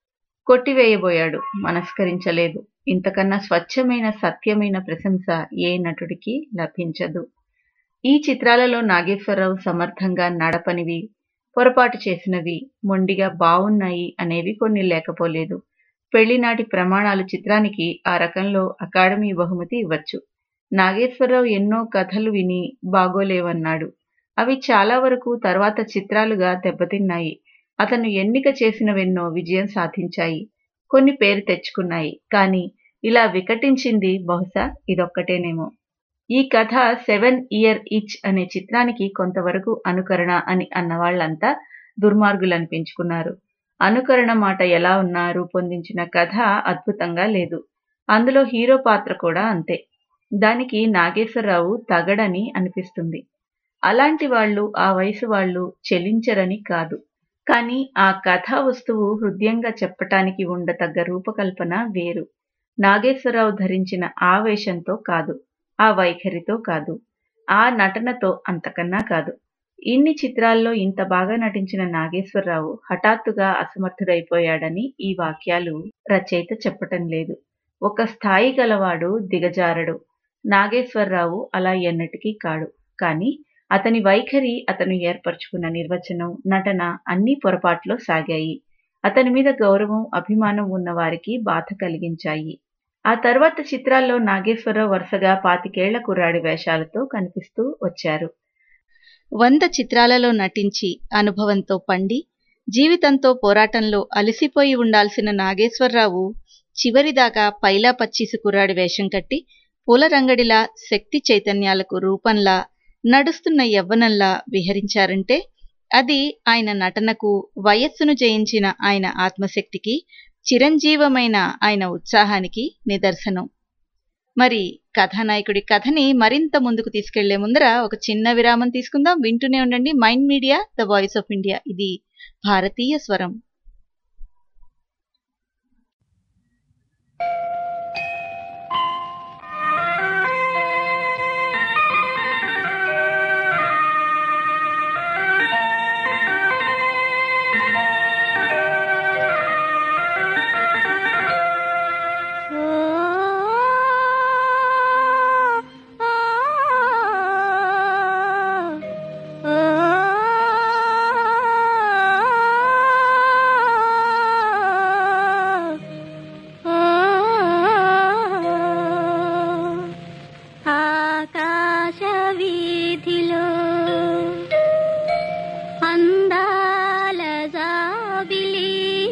కొట్టివేయబోయాడు మనస్కరించలేదు ఇంతకన్నా స్వచ్ఛమైన సత్యమైన ప్రశంస ఏ నటుడికి లభించదు ఈ చిత్రాలలో నాగేశ్వరరావు సమర్థంగా నడపనివి పొరపాటు చేసినవి మొండిగా బావున్నాయి అనేవి కొన్ని లేకపోలేదు పెళ్లినాటి ప్రమాణాలు చిత్రానికి ఆ రకంలో అకాడమీ బహుమతి ఇవ్వచ్చు నాగేశ్వరరావు ఎన్నో కథలు విని బాగోలేవన్నాడు అవి చాలా వరకు తర్వాత చిత్రాలుగా దెబ్బతిన్నాయి అతను ఎన్నిక చేసినవెన్నో విజయం సాధించాయి కొన్ని పేరు తెచ్చుకున్నాయి కానీ ఇలా వికటించింది బహుశా ఇదొక్కటేనేమో ఈ కథ సెవెన్ ఇయర్ ఇచ్ అనే చిత్రానికి కొంతవరకు అనుకరణ అని అన్నవాళ్లంతా దుర్మార్గులనిపించుకున్నారు అనుకరణ మాట ఎలా ఉన్నా రూపొందించిన కథ అద్భుతంగా లేదు అందులో హీరో పాత్ర కూడా అంతే దానికి నాగేశ్వరరావు తగడని అనిపిస్తుంది అలాంటి వాళ్ళు ఆ వయసు వాళ్ళు చెలించరని కాదు కానీ ఆ కథా వస్తువు హృదయంగా చెప్పటానికి ఉండతగ్గ రూపకల్పన వేరు నాగేశ్వరరావు ధరించిన ఆవేశంతో కాదు ఆ వైఖరితో కాదు ఆ నటనతో అంతకన్నా కాదు ఇన్ని చిత్రాల్లో ఇంత బాగా నటించిన నాగేశ్వరరావు హఠాత్తుగా అసమర్థుడైపోయాడని ఈ వాక్యాలు రచయిత చెప్పటం లేదు ఒక స్థాయి గలవాడు దిగజారడు నాగేశ్వరరావు అలా ఎన్నటికీ కాడు కానీ అతని వైఖరి అతను ఏర్పరచుకున్న నిర్వచనం నటన అన్ని పొరపాట్లో సాగాయి అతని మీద గౌరవం అభిమానం ఉన్న వారికి బాధ కలిగించాయి ఆ తర్వాత చిత్రాల్లో నాగేశ్వరరావు వరుసగా పాతికేళ్ల కుర్రాడి వేషాలతో కనిపిస్తూ వచ్చారు వంద చిత్రాలలో నటించి అనుభవంతో పండి జీవితంతో పోరాటంలో అలసిపోయి ఉండాల్సిన నాగేశ్వరరావు చివరిదాకా పైలా పచ్చీసు కుర్రాడి వేషం కట్టి పూలరంగడిలా శక్తి చైతన్యాలకు రూపంలా నడుస్తున్న యవ్వనంలా విహరించారంటే అది ఆయన నటనకు వయస్సును జయించిన ఆయన ఆత్మశక్తికి చిరంజీవమైన ఆయన ఉత్సాహానికి నిదర్శనం మరి కథానాయకుడి కథని మరింత ముందుకు తీసుకెళ్లే ముందర ఒక చిన్న విరామం తీసుకుందాం వింటూనే ఉండండి mind media the voice of India ఇది భారతీయ స్వరం ఆకాశ వీధిలో అందాల జాబిలి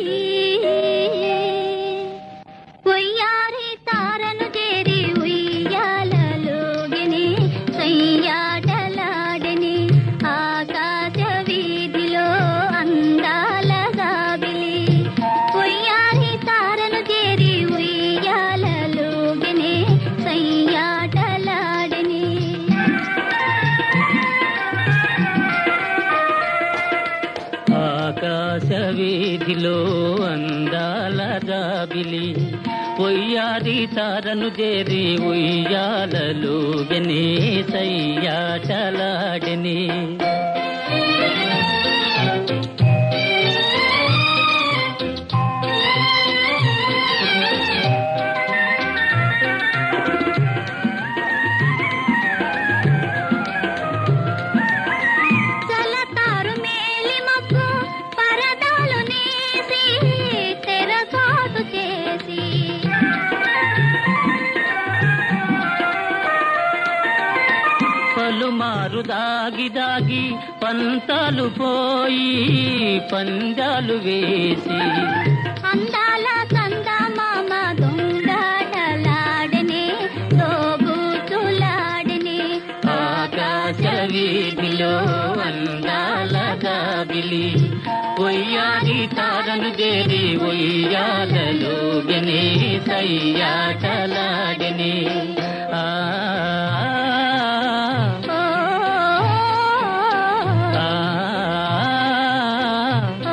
ఉయ్యారి తారను చేరి ఉయ్యాలలోగిని సయ్యాటలాడని ఆకాశ వీధిలో అందాల జాబిలి ఉయ్యారి తారను చేరి ఉయ్యాలలోగిని సయ్యాటలాడని ఆకాశ వీధిలో అందాల జాబిలి పొయ్యారి తారను చేరి ఉయ్యాలలో గని సయ్యాటలాడని చలతారు మేలి మబ్బు పరదాలు నేసి తెరచాటు చేసి పలుమారు దాగి దాగి పంతాలు పోయి పందాలు వేసి అందాల చందమామ దొంగడలాడని దోబూచులాడని ఆకాశ వీధిలో అందాల గాబిలి ఒయ్యారి తారను చేరి ఒయ్యాలలో గని సయ్యాటలాడని ఆ ఓ, ఆ, ఓ,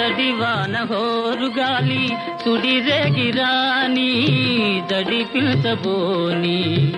జడివాన హోరు గాలి సుడిరేగి రాని జడి పిలుచబోని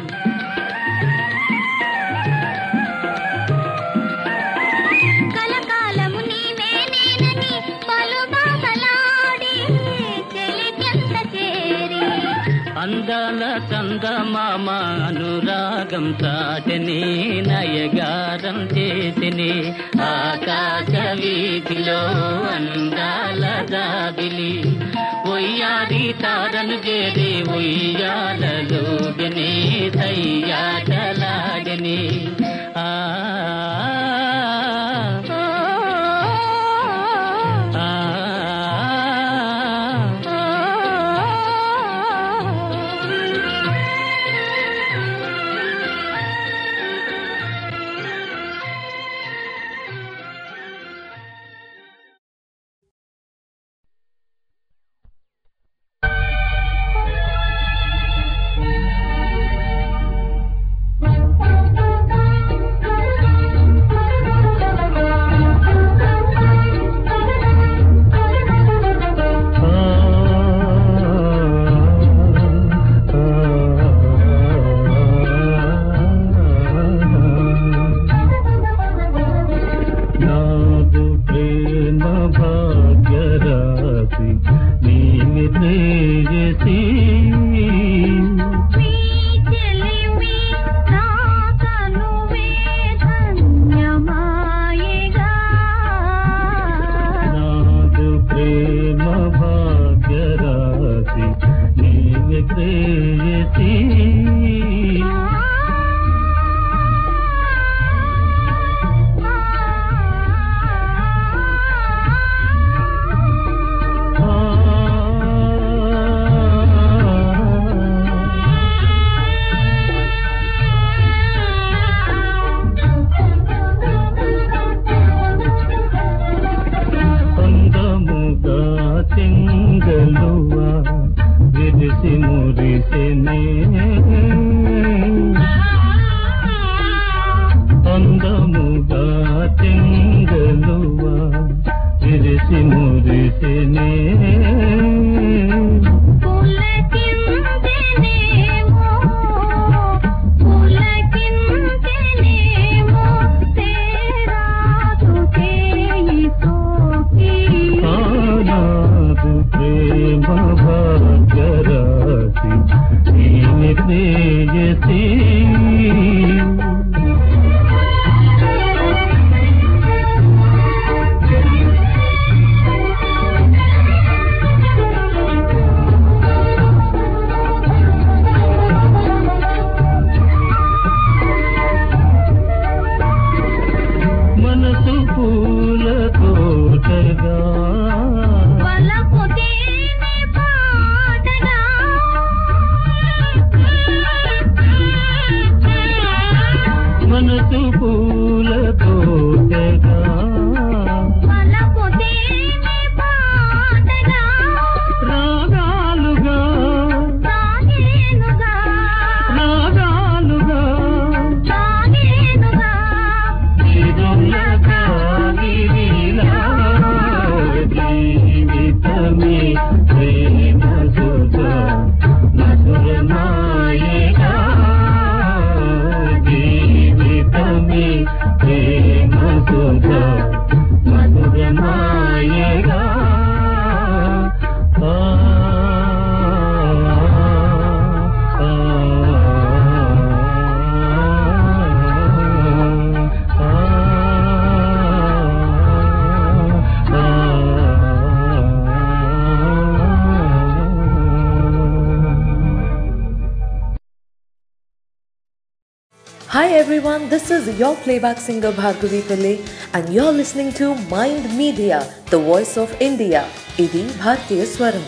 కలకాలము నీవే నేనని పలు బాధలాడి చెలికెంత చేరి అందాల చందమామ అనురాగం చాటని నయగారం చేసిని ఆకాశ వీధిలో అందాల దాబిలి ఒయ్యారి తారను చేరి ఉయ్యాలలోగని సయ్యాటలాగని ఆ ఆ, నాదు ప్రేమ భాగ్యరాశి నీవి ప్రేయసి మీ చెలిమి నాకనువే ధన్యమాయగా నాదు ప్రేమ భాగ్యరాశి నీవి ప్రేయసి అందముగా చెంగలువా విరిసి మురిసినే అందముగా చెంగలువా విరిసి మురిసినే పులకించెనేమో పులకించెనేమో తేరా తుకేయి సోకి ఆనాదు ప్రేమ భాగ్యరాశి నీవి ప్రేయసి మనసు పూల తోటగా వలపు తేనె పాటగా మనసు పూల తోటగా వలపు తేనె పాటగా రాగాలుగా సాగేనుగా రాగాలుగా సాగేనుగా ఇదుల కాగిరిలా జీవితమే ప్రేమ సుధా మధుర మాయగా జీవితమే ప్రేమ సుధా మధుర మాయగా ఆ Hi everyone, this is your playback singer Bhargavi Pillai and you're listening to Mind Media, the voice of India. Idi Bhartiya Swaram.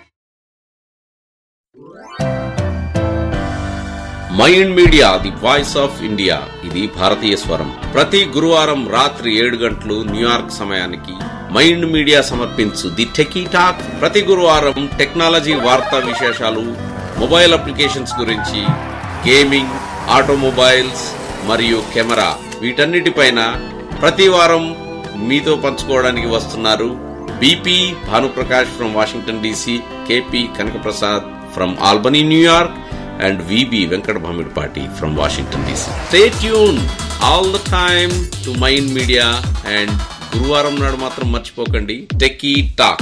Mind media the voice of India ఇది భారతీయ స్వరం ప్రతి గురువారం రాత్రి ఏడు గంటలు న్యూయార్క్ సమయానికి మైండ్ మీడియా సమర్పించు ది టెకీ టాక్ ప్రతి గురువారం టెక్నాలజీ వార్తా విశేషాలు మొబైల్ అప్లికేషన్స్ గురించి గేమింగ్ ఆటోమొబైల్స్ మరియు కెమెరా వీటన్నిటిపైన ప్రతి వారం మీతో పంచుకోవడానికి వస్తున్నారు BP Bhanuprakash from Washington DC KP Kanakaprasad from Albany New York and VB Venkat Bhamidpati from Washington DC. Stay tuned all the time to Mind Media and గురువారం నాడు మాత్రం మర్చిపోకండి techie talk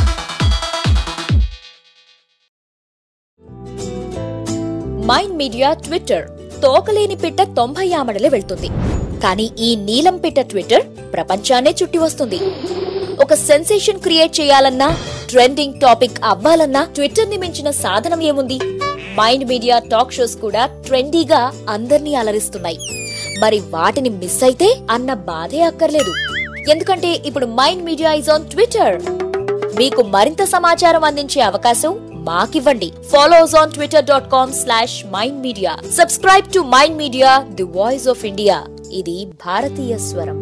mind media Twitter తోకలేని పిట్ట తొంభై ఆమడలే వెళ్తుంది కానీ ఈ నీలం పిట్ట ట్విట్టర్ ప్రపంచాన్నే చుట్టి వస్తుంది ఒక సెన్సేషన్ క్రియేట్ చేయాలన్నా ట్రెండింగ్ టాపిక్ అవ్వాలన్నా ట్విట్టర్ ని మించిన సాధనం ఏముంది మైండ్ మీడియా టాక్ షోస్ కూడా ట్రెండీగా అందర్నీ అలరిస్తున్నాయి మరి వాటిని మిస్ అయితే అన్న బాధే అక్కర్లేదు ఎందుకంటే ఇప్పుడు mind media is on Twitter మీకు మరింత సమాచారం అందించే అవకాశం మాకివ్వండి follow us on Twitter dot com slash mind media subscribe to mind media the voice of India ఇది భారతీయ స్వరం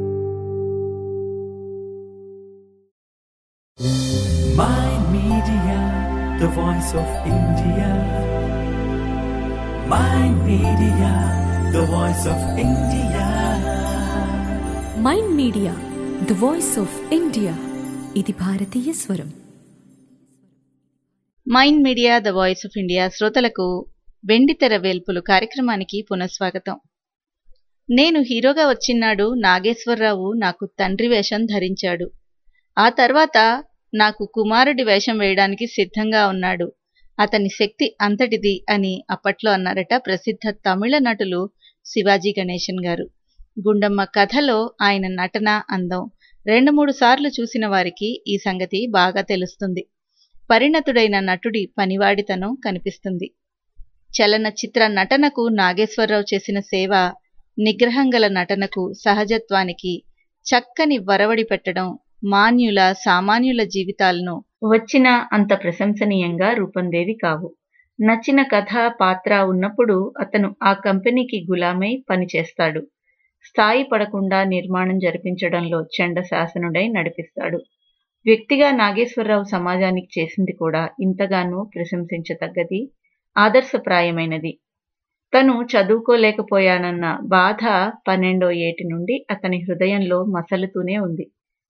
Mind Media, the voice of India. Mind Media, the voice of India. Mind media the voice of India ఇది భారతీయ స్వరం Mind media the voice of India శ్రోతలకు వెండితెర వేల్పులు కార్యక్రమానికి పునఃస్వాగతం నేను హీరోగా వచ్చినాడు నాగేశ్వరరావు నాకు తండ్రి వేషం ధరించాడు ఆ తర్వాత నాకు కుమారుడి వేషం వేయడానికి సిద్ధంగా ఉన్నాడు అతని శక్తి అంతటిది అని అప్పట్లో అన్నారట ప్రసిద్ధ తమిళ నటులు శివాజీ గణేశన్ గారు గుండమ్మ కథలో ఆయన నటన అందం రెండు మూడు సార్లు చూసిన వారికి ఈ సంగతి బాగా తెలుస్తుంది పరిణతుడైన నటుడి పనివాడితనం కనిపిస్తుంది చలనచిత్ర నటనకు నాగేశ్వరరావు చేసిన సేవ నిగ్రహంగల నటనకు సహజత్వానికి చక్కని వరవడి పెట్టడం మాన్యుల సామాన్యుల జీవితాలను వచ్చిన అంత ప్రశంసనీయంగా రూపొందేవి కావు నచ్చిన కథ పాత్ర ఉన్నప్పుడు అతను ఆ కంపెనీకి గులామై పనిచేస్తాడు స్థాయి పడకుండా నిర్మాణం జరిపించడంలో చండ శాసనుడై నడిపిస్తాడు వ్యక్తిగా నాగేశ్వరరావు సమాజానికి చేసింది కూడా ఇంతగానో ప్రశంసించతగ్గది ఆదర్శప్రాయమైనది తను చదువుకోలేకపోయానన్న బాధ పన్నెండో ఏటి నుండి అతని హృదయంలో మసలుతూనే ఉంది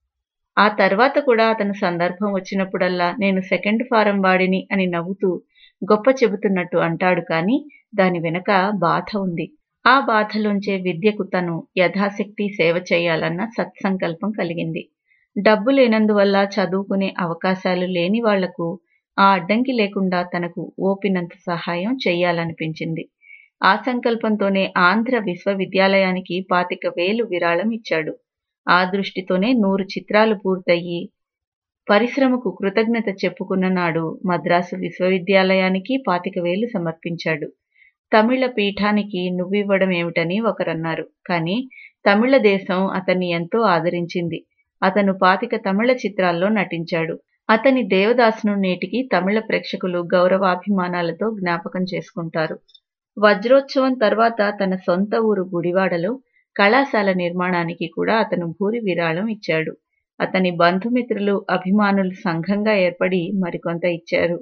ఆ తర్వాత కూడా అతను సందర్భం వచ్చినప్పుడల్లా నేను సెకండ్ ఫారం వాడిని అని నవ్వుతూ గొప్ప చెబుతున్నట్టు అంటాడు కానీ దాని వెనక బాధ ఉంది ఆ బాధలోంచే విద్యకు తను యథాశక్తి సేవ చేయాలన్న సత్సంకల్పం కలిగింది డబ్బు లేనందువల్ల చదువుకునే అవకాశాలు లేని వాళ్లకు ఆ అడ్డంకి లేకుండా తనకు ఓపినంత సహాయం చెయ్యాలనిపించింది ఆ సంకల్పంతోనే ఆంధ్ర విశ్వవిద్యాలయానికి పాతిక వేలు విరాళం ఇచ్చాడు ఆ దృష్టితోనే నూరు చిత్రాలు పూర్తయి పరిశ్రమకు కృతజ్ఞత చెప్పుకున్న నాడు మద్రాసు విశ్వవిద్యాలయానికి పాతిక వేలు సమర్పించాడు తమిళ పీఠానికి నువ్వివ్వడం ఏమిటని ఒకరన్నారు కానీ తమిళ దేశం అతన్ని ఎంతో ఆదరించింది అతను పాతిక తమిళ చిత్రాల్లో నటించాడు అతని దేవదాసును నేటికి తమిళ ప్రేక్షకులు గౌరవాభిమానాలతో జ్ఞాపకం చేసుకుంటారు వజ్రోత్సవం తర్వాత తన సొంత ఊరు గుడివాడలో కళాశాల నిర్మాణానికి కూడా అతను భూరి విరాళం ఇచ్చాడు అతని బంధుమిత్రులు అభిమానులు సంఘంగా ఏర్పడి మరికొంత ఇచ్చారు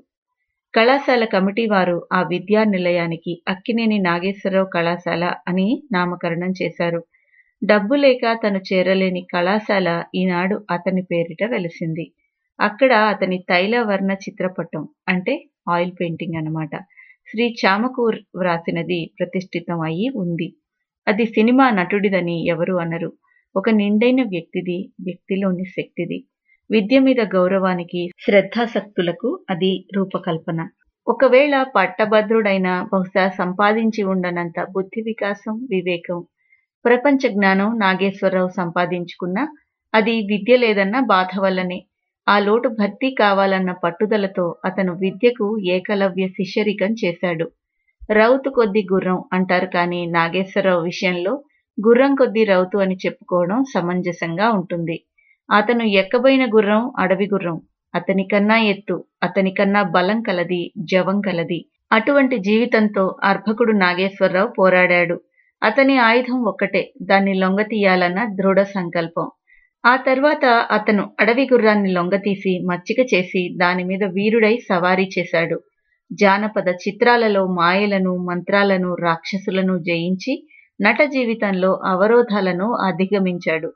కళాశాల కమిటీ వారు ఆ విద్యా నిలయానికి అక్కినేని నాగేశ్వరరావు కళాశాల అని నామకరణం చేశారు డబ్బు లేక తను చేరలేని కళాశాల ఈనాడు అతని పేరిట వెలిసింది అక్కడ అతని తైలవర్ణ చిత్రపటం అంటే ఆయిల్ పెయింటింగ్ అన్నమాట శ్రీ చామకూర్ వ్రాసినది ప్రతిష్ఠితం అయి ఉంది అది సినిమా నటుడిదని ఎవరు అనరు ఒక నిండైన వ్యక్తిది వ్యక్తిలోని శక్తిది విద్య మీద గౌరవానికి శ్రద్ధాసక్తులకు అది రూపకల్పన ఒకవేళ పట్టభద్రుడైన బహుశా సంపాదించి ఉండనంత బుద్ధి వికాసం వివేకం ప్రపంచ జ్ఞానం నాగేశ్వరరావు సంపాదించుకున్నా అది విద్య లేదన్న బాధ వల్లనే ఆ లోటు భర్తీ కావాలన్న పట్టుదలతో అతను విద్యకు ఏకలవ్య శిష్యరికం చేశాడు రౌతు కొద్ది గుర్రం అంటారు కానీ నాగేశ్వరరావు విషయంలో గుర్రం కొద్ది రౌతు అని చెప్పుకోవడం సమంజసంగా ఉంటుంది అతను ఎక్కబోయిన గుర్రం అడవి గుర్రం అతనికన్నా ఎత్తు అతనికన్నా బలం కలది జవం కలది అటువంటి జీవితంతో అర్భకుడు నాగేశ్వరరావు పోరాడాడు అతని ఆయుధం ఒక్కటే దాన్ని లొంగతీయాలన్న దృఢ సంకల్పం ఆ తర్వాత అతను అడవి గుర్రాన్ని లొంగతీసి మచ్చిక చేసి దానిమీద వీరుడై సవారీ చేశాడు జానపద చిత్రాలలో మాయలను మంత్రాలను రాక్షసులను జయించి నట జీవితంలో అవరోధాలను అధిగమించాడు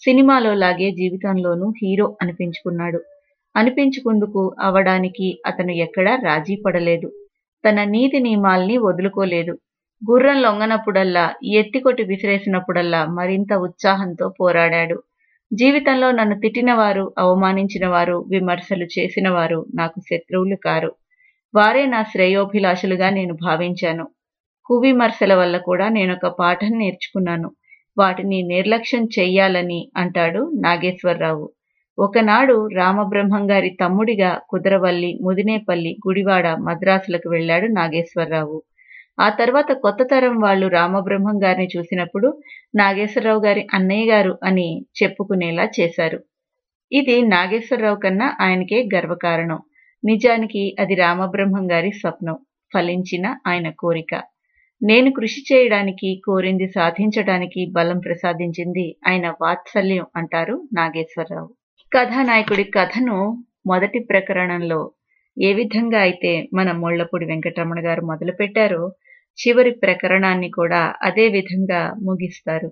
సినిమాలో లాగే జీవితంలోనూ హీరో అనిపించుకున్నాడు అనిపించుకుందుకు అవడానికి అతను ఎక్కడా రాజీ పడలేదు తన నీతి నియమాల్ని వదులుకోలేదు గుర్రం లొంగనప్పుడల్లా ఎత్తికొట్టి విసిరేసినప్పుడల్లా మరింత ఉత్సాహంతో పోరాడాడు జీవితంలో నన్ను తిట్టినవారు అవమానించిన వారు విమర్శలు చేసిన వారు నాకు శత్రువులు కారు వారే నా శ్రేయోభిలాషులుగా నేను భావించాను కువిమర్శల వల్ల కూడా నేనొక పాఠం నేర్చుకున్నాను వాటిని నిర్లక్ష్యం చెయ్యాలని అంటాడు నాగేశ్వరరావు ఒకనాడు రామబ్రహ్మం గారి తమ్ముడిగా కుదరవల్లి ముదినేపల్లి గుడివాడ మద్రాసులకు వెళ్ళాడు నాగేశ్వరరావు ఆ తర్వాత కొత్త తరం వాళ్ళు రామబ్రహ్మం గారిని చూసినప్పుడు నాగేశ్వరరావు గారి అన్నయ్య గారు అని చెప్పుకునేలా చేశారు ఇది నాగేశ్వరరావు కన్నా ఆయనకే గర్వకారణం నిజానికి అది రామబ్రహ్మం గారి స్వప్నం ఫలించిన ఆయన కోరిక నేను కృషి చేయడానికి కోరింది సాధించడానికి బలం ప్రసాదించింది ఆయన వాత్సల్యం అంటారు నాగేశ్వరరావు కథానాయకుడి కథను మొదటి ప్రకరణంలో ఏ విధంగా అయితే మన ముళ్లపూడి వెంకటరమణ గారు మొదలుపెట్టారో చివరి ప్రకరణాన్ని కూడా అదే విధంగా ముగిస్తారు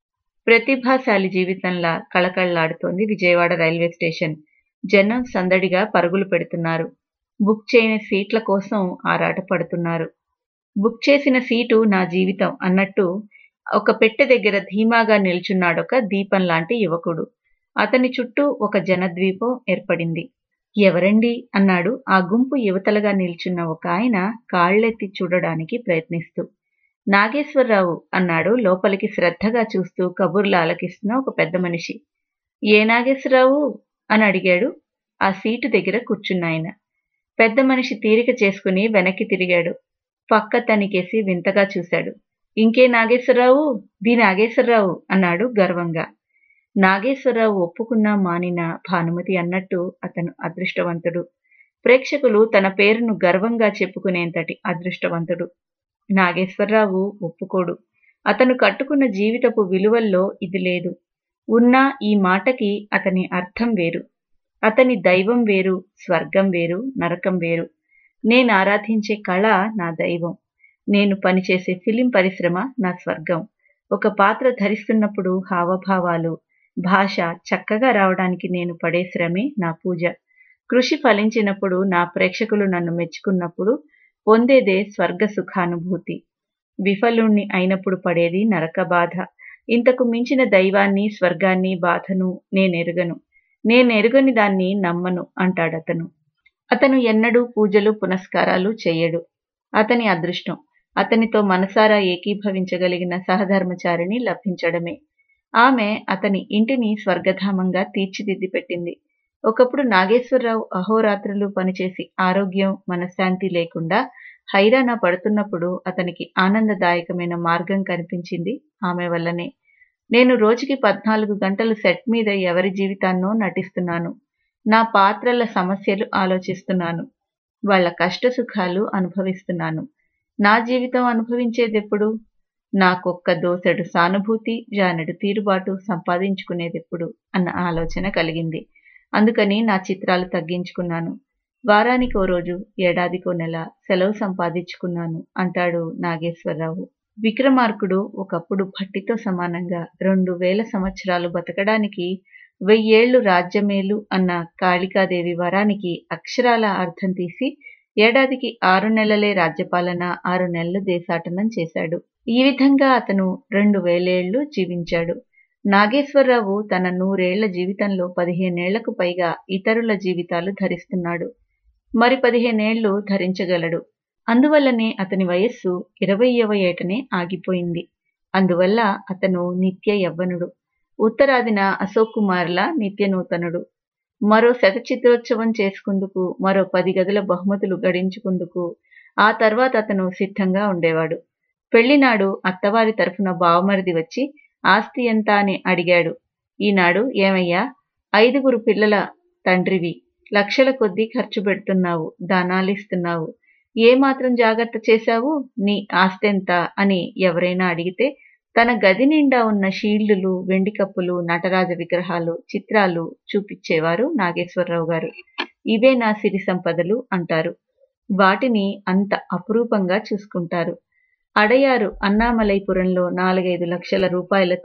ప్రతిభాశాలి జీవితంలా కళకళలాడుతోంది విజయవాడ రైల్వే స్టేషన్ జనం సందడిగా పరుగులు పెడుతున్నారు బుక్ చేయని సీట్ల కోసం ఆరాట పడుతున్నారు బుక్ చేసిన సీటు నా జీవితం అన్నట్టు ఒక పెట్టె దగ్గర ధీమాగా నిల్చున్నాడొక దీపం లాంటి యువకుడు అతని చుట్టూ ఒక జనద్వీపం ఏర్పడింది ఎవరండి అన్నాడు ఆ గుంపు యువతలుగా నిల్చున్న ఒక ఆయన కాళ్ళెత్తి చూడడానికి ప్రయత్నిస్తూ నాగేశ్వరరావు అన్నాడు లోపలికి శ్రద్ధగా చూస్తూ కబుర్లు ఆలకిస్తున్న ఒక పెద్ద మనిషి ఏ నాగేశ్వరరావు అని అడిగాడు ఆ సీటు దగ్గర కూర్చున్నాయన పెద్ద మనిషి తీరిక చేసుకుని వెనక్కి తిరిగాడు పక్క తనికేసి వింతగా చూశాడు ఇంకే నాగేశ్వరరావు దీ నాగేశ్వరరావు అన్నాడు గర్వంగా నాగేశ్వరరావు ఒప్పుకున్నా మానిన భానుమతి అన్నట్టు అతను అదృష్టవంతుడు ప్రేక్షకులు తన పేరును గర్వంగా చెప్పుకునేంతటి అదృష్టవంతుడు నాగేశ్వరరావు ఒప్పుకోడు అతను కట్టుకున్న జీవితపు విలువల్లో ఇది లేదు ఉన్నా ఈ మాటకి అతని అర్థం వేరు అతని దైవం వేరు స్వర్గం వేరు నరకం వేరు నేను ఆరాధించే కళ నా దైవం నేను పనిచేసే ఫిలిం పరిశ్రమ నా స్వర్గం ఒక పాత్ర ధరిస్తున్నప్పుడు హావభావాలు భాష చక్కగా రావడానికి నేను పడే శ్రమే నా పూజ కృషి ఫలించినప్పుడు నా ప్రేక్షకులు నన్ను మెచ్చుకున్నప్పుడు పొందేదే స్వర్గ సుఖానుభూతి విఫలుణ్ణి అయినప్పుడు పడేది నరక బాధ ఇంతకు మించిన దైవాన్ని స్వర్గాన్ని బాధను నేనెరుగను నేనెరుగని దాన్ని నమ్మను అంటాడతను అతను ఎన్నడూ పూజలు పునస్కారాలు చెయ్యడు అతని అదృష్టం అతనితో మనసారా ఏకీభవించగలిగిన సహధర్మచారిని లభించడమే ఆమె అతని ఇంటిని స్వర్గధామంగా తీర్చిదిద్ది పెట్టింది ఒకప్పుడు నాగేశ్వరరావు అహోరాత్రులు పనిచేసి ఆరోగ్యం మనశ్శాంతి లేకుండా హైరాణ పడుతున్నప్పుడు అతనికి ఆనందదాయకమైన మార్గం కనిపించింది ఆమె వల్లనే నేను రోజుకి పద్నాలుగు గంటలు సెట్ మీద ఎవరి జీవితాన్నో నటిస్తున్నాను నా పాత్రల సమస్యలు ఆలోచిస్తున్నాను వాళ్ళ కష్ట సుఖాలు అనుభవిస్తున్నాను నా జీవితం అనుభవించేదెప్పుడు నాకొక్క దోసెడు సానుభూతి జానెడు తీరుబాటు సంపాదించుకునేదెప్పుడు అన్న ఆలోచన కలిగింది అందుకని నా చిత్రాలు తగ్గించుకున్నాను వారానికో రోజు ఏడాదికో నెల సెలవు సంపాదించుకున్నాను అంటాడు నాగేశ్వరరావు విక్రమార్కుడు ఒకప్పుడు భట్టితో సమానంగా రెండు వేల సంవత్సరాలు బతకడానికి వెయ్యేళ్లు రాజ్యమేలు అన్న కాళికాదేవి వరానికి అక్షరాల అర్థం తీసి ఏడాదికి ఆరు నెలలే రాజ్యపాలన ఆరు నెలలు దేశాటనం చేశాడు ఈ విధంగా అతను రెండు వేలేళ్లు జీవించాడు నాగేశ్వరరావు తన నూరేళ్ల జీవితంలో పదిహేనేళ్లకు పైగా ఇతరుల జీవితాలు ధరిస్తున్నాడు మరి పదిహేనేళ్లు ధరించగలడు అందువల్లనే అతని వయస్సు ఇరవయవ ఏటనే ఆగిపోయింది అందువల్ల అతను నిత్య యవ్వనుడు ఉత్తరాదిన అశోక్ కుమార్లా నిత్య నూతనుడు మరో శతచిత్రోత్సవం చేసుకుందుకు మరో పది గదుల బహుమతులు గడించుకుందుకు ఆ తర్వాత అతను సిద్ధంగా ఉండేవాడు పెళ్లినాడు అత్తవారి తరఫున బావమరిది వచ్చి ఆస్తి ఎంత అని అడిగాడు ఈనాడు ఏమయ్యా ఐదుగురు పిల్లల తండ్రివి లక్షల కొద్దీ ఖర్చు పెడుతున్నావు దానాలిస్తున్నావు ఏమాత్రం జాగ్రత్త చేశావు నీ ఆస్తెంత అని ఎవరైనా అడిగితే తన గది నిండా ఉన్న షీల్డులు వెండి కప్పులు నటరాజ విగ్రహాలు చిత్రాలు చూపించేవారు నాగేశ్వరరావు గారు ఇవే నా సిరి సంపదలు అంటారు వాటిని అంత అపురూపంగా చూసుకుంటారు అడయారు అన్నామలైపురంలో నాలుగైదు లక్షల రూపాయలతో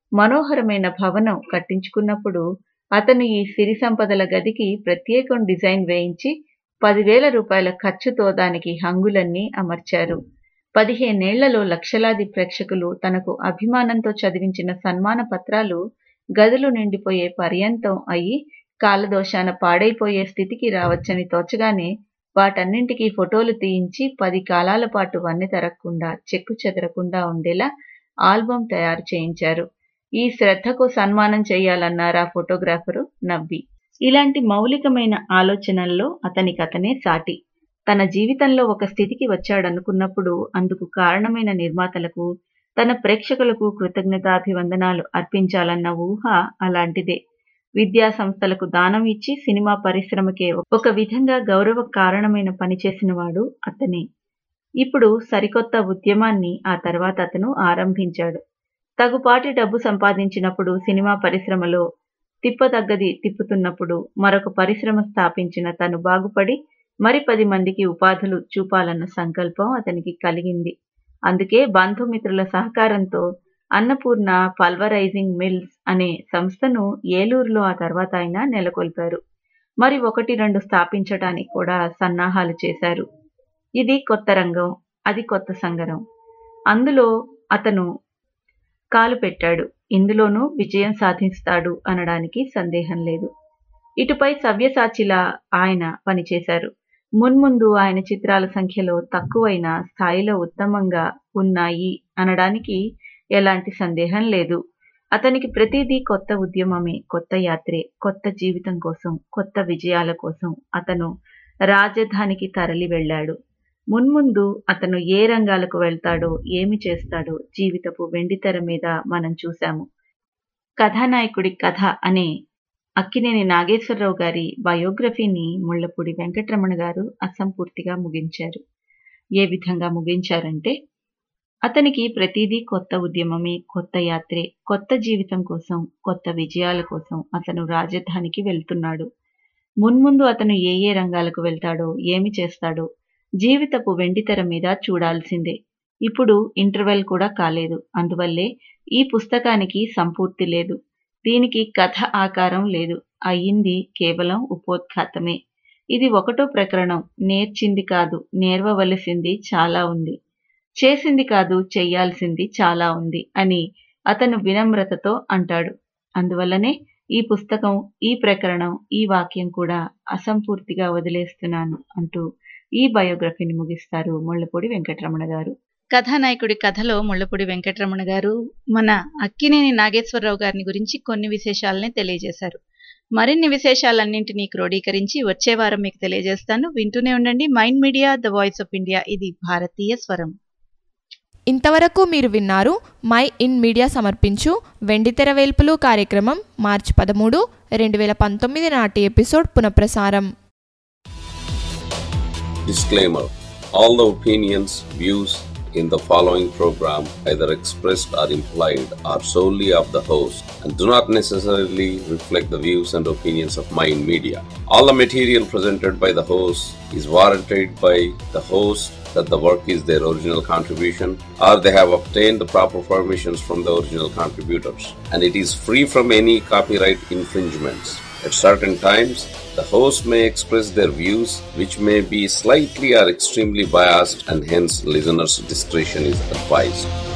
మనోహరమైన భవనం కట్టించుకున్నప్పుడు అతను ఈ సిరి సంపదల గదికి ప్రత్యేకం డిజైన్ వేయించి పదివేల రూపాయల ఖర్చుతో దానికి హంగులన్నీ అమర్చారు పదిహేనేళ్లలో లక్షలాది ప్రేక్షకులు తనకు అభిమానంతో చదివించిన సన్మాన పత్రాలు గదులు నిండిపోయే పర్యంతం అయి కాలదోషాన పాడైపోయే స్థితికి రావచ్చని తోచగానే వాటన్నింటికీ ఫోటోలు తీయించి పది కాలాల పాటు వన్నె తరగకుండా చెక్కు చెదరకుండా ఉండేలా ఆల్బం తయారు చేయించారు ఈ శ్రద్ధకు సన్మానం చేయాలన్నారు ఆ ఫోటోగ్రాఫరు నవ్వి ఇలాంటి మౌలికమైన ఆలోచనల్లో అతనికి అతనే సాటి తన జీవితంలో ఒక స్థితికి వచ్చాడనుకున్నప్పుడు అందుకు కారణమైన నిర్మాతలకు తన ప్రేక్షకులకు కృతజ్ఞతాభివందనాలు అర్పించాలన్న ఊహ అలాంటిదే విద్యా సంస్థలకు దానం ఇచ్చి సినిమా పరిశ్రమకే ఒక విధంగా గౌరవ కారణమైన పని చేసినవాడు అతనే ఇప్పుడు సరికొత్త ఉద్యమాన్ని ఆ తర్వాత అతను ఆరంభించాడు తగుపాటి డబ్బు సంపాదించినప్పుడు సినిమా పరిశ్రమలో తిప్పతగ్గది తిప్పుతున్నప్పుడు మరొక పరిశ్రమ స్థాపించిన తను బాగుపడి మరి పది మందికి ఉపాధులు చూపాలన్న సంకల్పం అతనికి కలిగింది అందుకే బంధుమిత్రుల సహకారంతో అన్నపూర్ణ పల్వరైజింగ్ మిల్స్ అనే సంస్థను ఏలూరులో ఆ తర్వాత ఆయన నెలకొల్పారు మరి ఒకటి రెండు స్థాపించడానికి కూడా సన్నాహాలు చేశారు ఇది కొత్త రంగం అది కొత్త సంగరం అందులో అతను కాలు పెట్టాడు ఇందులోనూ విజయం సాధిస్తాడు అనడానికి సందేహం లేదు ఇటుపై సవ్యసాచిలా ఆయన పనిచేశారు మున్ముందు ఆయన చిత్రాల సంఖ్యలో తక్కువైన స్థాయిలో ఉత్తమంగా ఉన్నాయి అనడానికి ఎలాంటి సందేహం లేదు అతనికి ప్రతిదీ కొత్త ఉద్యమమే కొత్త యాత్రే కొత్త జీవితం కోసం కొత్త విజయాల కోసం అతను రాజధానికి తరలి వెళ్ళాడు మున్ముందు అతను ఏ రంగాలకు వెళ్తాడో ఏమి చేస్తాడో జీవితపు వెండితెర మీద మనం చూశాము కథానాయకుడి కథ అనే అక్కినేని నాగేశ్వరరావు గారి బయోగ్రఫీని ముళ్లపూడి వెంకటరమణ గారు అసంపూర్తిగా ముగించారు ఏ విధంగా ముగించారంటే అతనికి ప్రతిదీ కొత్త ఉద్యమమే కొత్త యాత్రే కొత్త జీవితం కోసం కొత్త విజయాల కోసం అతను రాజధానికి వెళ్తున్నాడు మున్ముందు అతను ఏ ఏ రంగాలకు వెళ్తాడో ఏమి చేస్తాడో జీవితపు వెండితెర మీద చూడాల్సిందే ఇప్పుడు ఇంటర్వెల్ కూడా కాలేదు అందువల్లే ఈ పుస్తకానికి సంపూర్తి లేదు దీనికి కథ ఆకారం లేదు అయ్యింది కేవలం ఉపోద్ఘాతమే ఇది ఒకటో ప్రకరణం నేర్చింది కాదు నేర్వవలసింది చాలా ఉంది చేసింది కాదు చెయ్యాల్సింది చాలా ఉంది అని అతను వినమ్రతతో అంటాడు అందువల్లనే ఈ పుస్తకం ఈ ప్రకరణం ఈ వాక్యం కూడా అసంపూర్తిగా వదిలేస్తున్నాను అంటూ ఈ బయోగ్రఫీని ముగిస్తారు ముళ్ళపూడి వెంకటరమణ గారు కథానాయకుడి కథలో ముళ్ళపూడి వెంకటరమణ గారు మన అక్కినేని నాగేశ్వరరావు గారిని గురించి కొన్ని విశేషాలనే తెలియజేశారు మరిన్ని విశేషాలన్నింటినీ క్రోడీకరించి వచ్చే వారం మీకు తెలియజేస్తాను వింటూనే ఉండండి mind media the voice of India ఇది భారతీయ స్వరం ఇంతవరకు మీరు విన్నారు మై ఇన్ మీడియా సమర్పించు వెండితెర వేల్పులు కార్యక్రమం మార్చి పదమూడు రెండు వేల పంతొమ్మిది నాటి ఎపిసోడ్ పునఃప్రసారం Disclaimer All the opinions, views in the following program, either expressed or implied, are solely of the host and do not necessarily reflect the views and opinions of Mind Media. All the material presented by the host is warranted by the host that the work is their original contribution or they have obtained the proper permissions from the original contributors and it is free from any copyright infringements. At certain times, the host may express their views which may be slightly or extremely biased and hence listeners' discretion is advised.